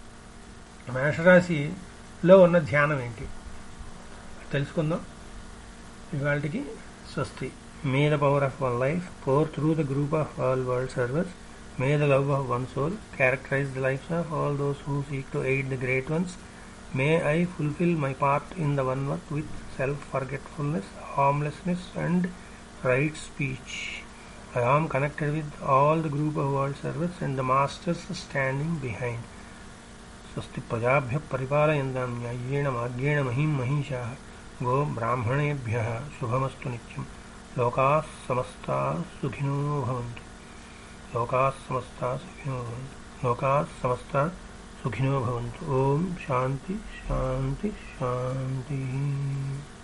మేషరాశిలో ఉన్న ధ్యానం ఏంటి తెలుసుకుందాం ఇవాళకి స్వస్తి may the power of one life pour through the group of all world service may the love of one soul characterize the lives of all those who seek to aid the great ones may I fulfil my part in the one work with self forgetfulness harmlessness and right speech I am connected with all the group of world service and the masters standing behind. स्वस्ति प्रजाभ्य परिपालयन्तां न्याय्येण मार्गेण महीं महिषाः गो ब्राह्मणेभ्यः शुभमस्तु नित्यं लोकाः समस्ताः सुखिनो भवन्तु लोकाः समस्ताः सुखिनो भवन्तु लोकाः समस्ताः सुखिनो भवन्तु ॐ शान्ति शान्ति शान्तिः